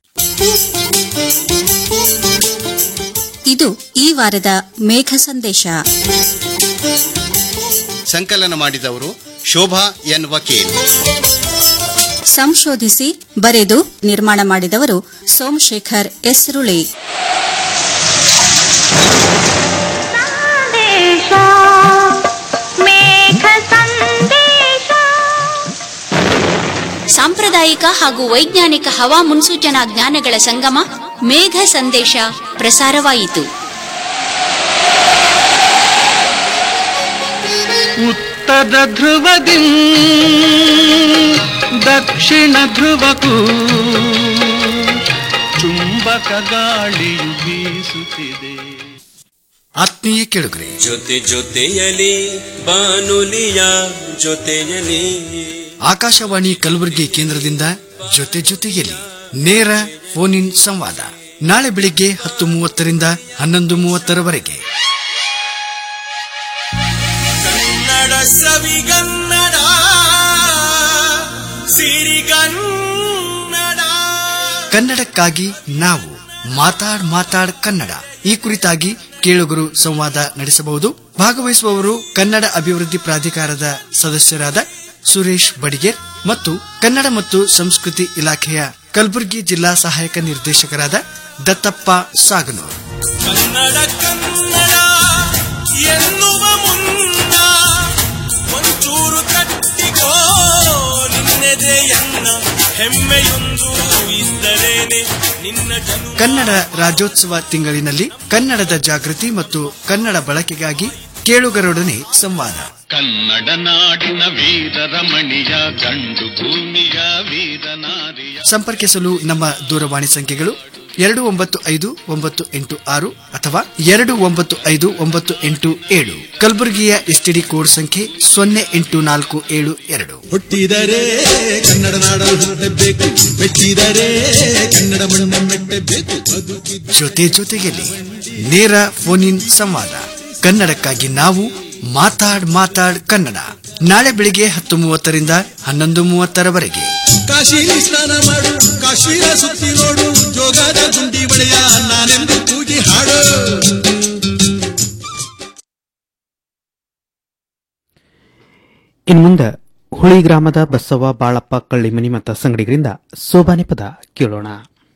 ಇದು ಈ ವಾರದ ಮೇಘ ಸಂದೇಶ ಸಂಕಲನ ಮಾಡಿದವರು ಶೋಭಾ ಎನ್ ವಕೀಲ್ ಸಂಶೋಧಿಸಿ ಬರೆದು ನಿರ್ಮಾಣ ಮಾಡಿದವರು ಸೋಮಶೇಖರ್ ಎಸ್ರುಳಿ ಸಾಂಪ್ರದಾಯಿಕ ಹಾಗೂ ವೈಜ್ಞಾನಿಕ ಹವಾ ಮುನ್ಸೂಚನಾ ಜ್ಞಾನಗಳ ಸಂಗಮ ಮೇಘ ಸಂದೇಶ ಪ್ರಸಾರವಾಯಿತು ಉತ್ತರ ಧ್ರುವದಿ ದಕ್ಷಿಣ ಧ್ರುವಕ್ಕೂ ಚುಂಬಕ ಗಾಳಿಯು ಬೀಸುತ್ತಿದೆ ಆತ್ಮೀಯ ಕೆಳುಗರೆ ಜೊತೆ ಜೊತೆಯಲಿ ಬಾನುಲಿಯ ಜೊತೆಯಲಿ ಆಕಾಶವಾಣಿ ಕಲಬುರಗಿ ಕೇಂದ್ರದಿಂದ ಜೊತೆ ಜೊತೆಯಲ್ಲಿ ನೇರ ಫೋನ್ ಇನ್ ಸಂವಾದ ನಾಳೆ ಬೆಳಿಗ್ಗೆ ಹತ್ತು ಮೂವತ್ತರಿಂದ ಹನ್ನೊಂದು ಮೂವತ್ತರವರೆಗೆ ಕನ್ನಡ ಸವಿಗನ್ನಡ ಸಿರಿಗನ್ನಡ ಕನ್ನಡಕ್ಕಾಗಿ ನಾವು ಮಾತಾಡ್ ಮಾತಾಡ್ ಕನ್ನಡ ಈ ಕುರಿತಾಗಿ ಕೇಳುಗರು ಸಂವಾದ ನಡೆಸಬಹುದು ಭಾಗವಹಿಸುವವರು ಕನ್ನಡ ಅಭಿವೃದ್ಧಿ ಪ್ರಾಧಿಕಾರದ ಸದಸ್ಯರಾದ ಸುರೇಶ್ ಬಡಿಗೇರ್ ಮತ್ತು ಕನ್ನಡ ಮತ್ತು ಸಂಸ್ಕೃತಿ ಇಲಾಖೆಯ ಕಲಬುರಗಿ ಜಿಲ್ಲಾ ಸಹಾಯಕ ನಿರ್ದೇಶಕರಾದ ದತ್ತಪ್ಪ ಸಾಗನೂರ್ ಕನ್ನಡ ಕನ್ನಡ ಎನ್ನುವ ಮುನ್ನ ಒಂಚೂರು ಕಟ್ಟಿಕೋ ನಿನ್ನೆದೆಯನ್ನ ಹೆಮ್ಮೆಯೊಂದು ಇದ್ದರೇನೆ ನಿನ್ನ ಜನು ಕನ್ನಡ ರಾಜ್ಯೋತ್ಸವ ತಿಂಗಳಿನಲ್ಲಿ ಕನ್ನಡದ ಜಾಗೃತಿ ಮತ್ತು ಕನ್ನಡ ಬಳಕೆಗಾಗಿ ಕೇಳುಗರೊಡನೆ ಸಂವಾದ ಕನ್ನಡ ನಾಡಿನ ವೀರರ ಮಣಿಯ ಗಂಡು ಭೂಮಿಯ ವೀರನಾರಿಯ ಸಂಪರ್ಕಿಸಲು ನಮ್ಮ ದೂರವಾಣಿ ಸಂಖ್ಯೆಗಳು ಎರಡು ಒಂಬತ್ತು ಐದು ಒಂಬತ್ತು ಎಂಟು ಆರು ಅಥವಾ ಎರಡು ಒಂಬತ್ತು ಐದು ಒಂಬತ್ತು ಎಂಟು ಏಳು ಕಲಬುರಗಿಯ ಎಸ್ಟಿಡಿ ಕೋಡ್ ಸಂಖ್ಯೆ ಸೊನ್ನೆ ಎಂಟು ನಾಲ್ಕು ಏಳು ಎರಡು ಹುಟ್ಟಿದರೆ ಕನ್ನಡ ನಾಡಲು ಹುಟ್ಟಬೇಕು ಮೆಚ್ಚಿದರೆ ಕನ್ನಡ ಮಣ್ಣ ಮೆಟ್ಟಬೇಕು ಜೊತೆ ಜೊತೆಯಲ್ಲಿ ನೇರ ಫೋನ್ ಇನ್ ಸಂವಾದ ಕನ್ನಡಕ್ಕಾಗಿ ನಾವು ಮಾತಾಡ್ ಮಾತಾಡ್ ಕನ್ನಡ ನಾಳೆ ಬೆಳಿಗ್ಗೆ ಹತ್ತು ಮೂವತ್ತರಿಂದ ಹನ್ನೊಂದು ಮೂವತ್ತರವರೆಗೆ ಕಾಶಿ ಸ್ನಾನ ಮಾಡು ಕಾಶ್ಮೀರ ಸುತ್ತಿ ನೋಡು ಜೋಗದ ಗುಂಡಿ ಬಳೆಯ ನಾನೆಂದು ಕೂಗಿ ಹಾಡು ಇನ್ನು ಮುಂದೆ ಹುಳಿ ಗ್ರಾಮದ ಬಸವ ಬಾಳಪ್ಪ ಕಳ್ಳಿಮನಿ ಮತ್ತು ಸಂಗಡಿಗರಿಂದ ಸೋಬಾನೆ ಪದ ಕೇಳೋಣ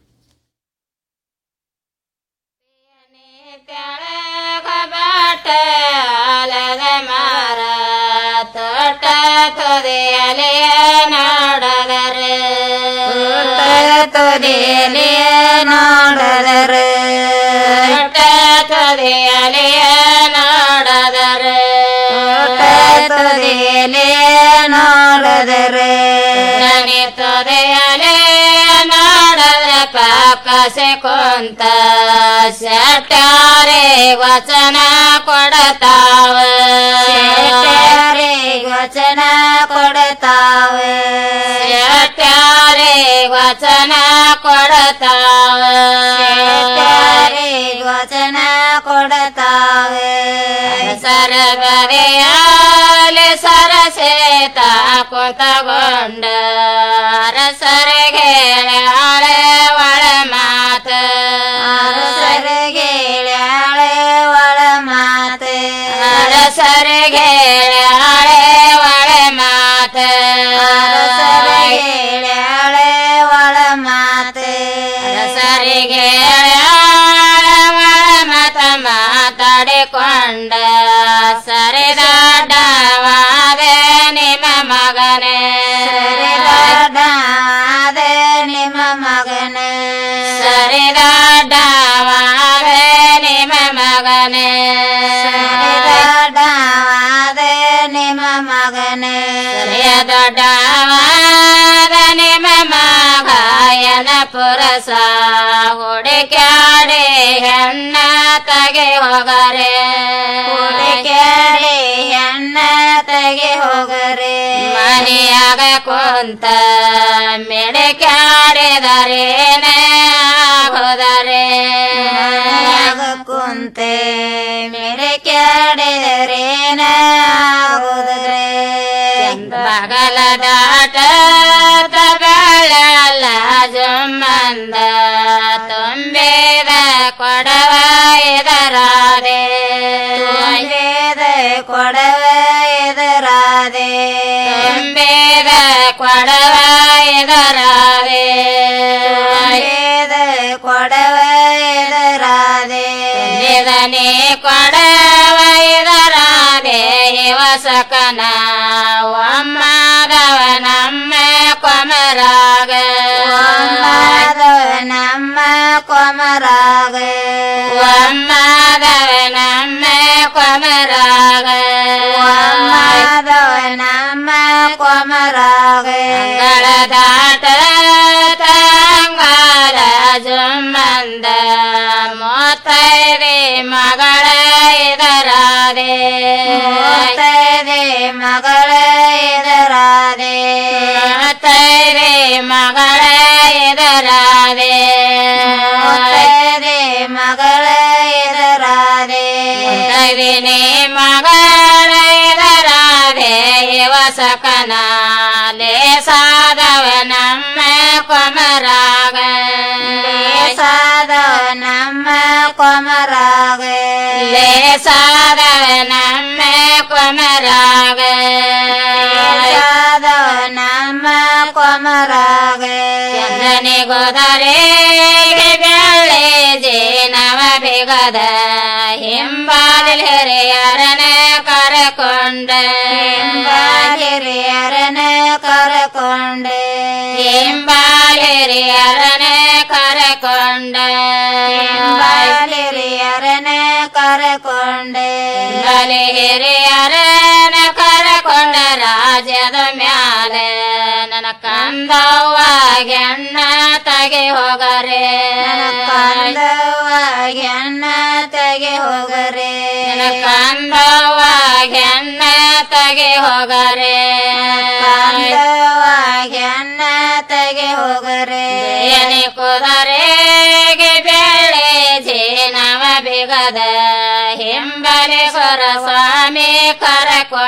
ಆಲದ ಮಾರ ತೋಟ ತೊದೆಯಲೆ ನೋಡದರೆ ತೋಟ ತೊದೆಯಲೆ ನೋಡದರೆ ತೋಟ ತೊದೆಯಲೆ ನೋಡದರೆ ತೋಟ ತೊದೆಯಲೆ ನೋಡದರೆ ನನೆ ತೊದೆಯಲೆ ನೋಡದ್ರೆ ಪಾಕಸೆ ಕೊಂತ ಸಟ್ಟಾರೆ ವಚನ ಕೊಡತಾವ ಸಟ್ಟಾರೆ ವಚನ ಕೊಡತಾವ ಸಟ್ಟಾರೆ ವಚನ ಕೊಡತಾವ ಸಟ್ಟಾರೆ ವಚನ ಕೊಡತಾವ ಸರಗರೆಯಾಲೆ ಸರಸೇತ ಕೊತಗೊಂಡ ಅರಸರಿಗೆ ಆಳೆ ಒಳ ಮಾತ ಅರಸರಿಗೆ ಆಳೆ ಒಳ ಮಾತ ಅರಸರಿಗೆ ಆಳೆ ಒಳ ಮಾತ ಅರಸರಿಗೆ ಆಳೆ ಒಳ ಮಾತ ಅರಸರಿಗೆ ಆಳೆ ಒಳ ಮತ ಮಾತಾಡಿಕೊಂಡ ಸರಿದಾಡವಾದೆ ನಿಮ್ಮ ಮಗನೇ ಸರಿದಾಡವಾದೆ ನಿಮ್ಮ ಮಗನೇ ಸರಿದಾಡವಾದೆ ನಿಮ್ಮ ಮಗನೇ ಸರಿದಾಡವಾದೆ ನಿಮ್ಮ ಮಗನೇ ಸರಿಯ ದೊಡ್ಡವಾದ ನಿಮ್ಮ ಮಗಾಯನ ಪುರಸ ಹುಡುಕ್ಯಾಡಿ ಹೆಣ್ಣ ತಗೆ ಹೋಗರೆ ಹುಡುಕ್ಯಾಡಿ ಹೆಣ್ಣ ತಗೆ ಹೋಗರೆ ಮನೆಯಾಗ ಕುಂತ ಮೆಡಕ್ಯಾಡಿದರೇನೆ ಆಗೋದರೆ ಮನೆಯಾಗ ಕುಂತೆ ಮೆಡಕ್ಯಾಡಿದರೇನ ಆಗೋದರೆ ಬಗಲ ದಾಟ ತಗಳಲ್ಲ ಜುಮ್ಮಂದ ತುಂಬೇದ ಕೊಡವ ಎದರಾದೆ ತುಂಬೇದ ಕೊಡವ ಎದರಾದೆ ತುಂಬೇದ ಕೊಡವ ಎದರಾದೆ ತುಂಬೇದ ಕೊಡವ ಎದರಾದೆ ನಿಧನೆ ಕೊಡವ ಎದರಾದೆ ವಸಕನ ಒಮ್ಮದವ ನಮ್ಮ ಕೊಮರಾಗ ಒಮ್ಮದವ ನಮ್ಮ ಕೊಮರಾಗ ಒಮ್ಮದವ ನಮ್ಮ ಕೊಮರಾಗ ಒಮ್ಮದವ ನಮ್ಮ ಕೊಮರಾಗ ಅಂಗಳ ದಾಟ ತಂಗಾಲ ಜುಮ್ಮಂದ ಮೊತ್ತೈದೆ ಮಗಳ ಇದರಾದೆ ಮೊತ್ತೈದೆ ಮಗಳ ಇದರಾದೆ ಮೊತ್ತೈದೆ ಮಗಳ ಇದರಾದೆ ಮೊತ್ತೈದೆ ಮಗಳ ಇದರಾದೆ ಮೊತ್ತೈದಿನಿ ಮಗಳ ಇದರಾದೆ ವಸಕನ ಲೇಸಾದವ ನಮ್ಮ ಕೊಮರಾಗ ಲೇಸಾದವ ನಮ್ಮ ಕೊಮರಾಗ ಲೇಸಾದವ ನಮ್ಮ ಕೊಮರಾಗ ಲೇಸಾದವ ನಮ್ಮ ಕೊಮರಾಗ ಚಂದನೆ ಗೋದರೆ ಬೆಳ್ಳೆ ಜೇನವ ಬೇಗದ ಹಿಂಬಾಲಿಲ್ ಹಿರಿಯರನ ಕರಕೊಂಡ ಹಿಂಬಾಲ್ ಹಿರಿಯರನ ಕರಕೊಂಡ ಹಿಂಬಾಲ್ ಹಿರಿಯರನ ಕರಕೊಂಡ ಹಿಂಬಾಲ್ ಹಿರಿಯರನ ಕರಕೊಂಡ ಹಿಂಬಾಲ್ ಹಿರಿಯರನ ಕರಕೊಂಡ ರಾಜ್ಯದ ಮ್ಯಾಲೆ ನನ್ನ ಕಂದವ್ವಾಗೆಣ್ಣ ತಗೆ ಹೋಗರೆ ಕಂದವ್ವಾಗೆಣ್ಣ ತಗೆ ಹೋಗರೆ ಕಂದವ್ವಾಗೆಣ್ಣ ತಗೆ ಹೋಗರೆ ಕಂದವ್ವಾಗೆಣ್ಣ ತಗೆ ಹೋಗರೆ ಎನೆ ಕುದರೆಗೆ ಬೆಳೆ ಜೇನವ ಬಿಗದ ಹಿಂಬಲೆ ಕೊರ ಸ್ವಾಮಿ ಕರಕೊ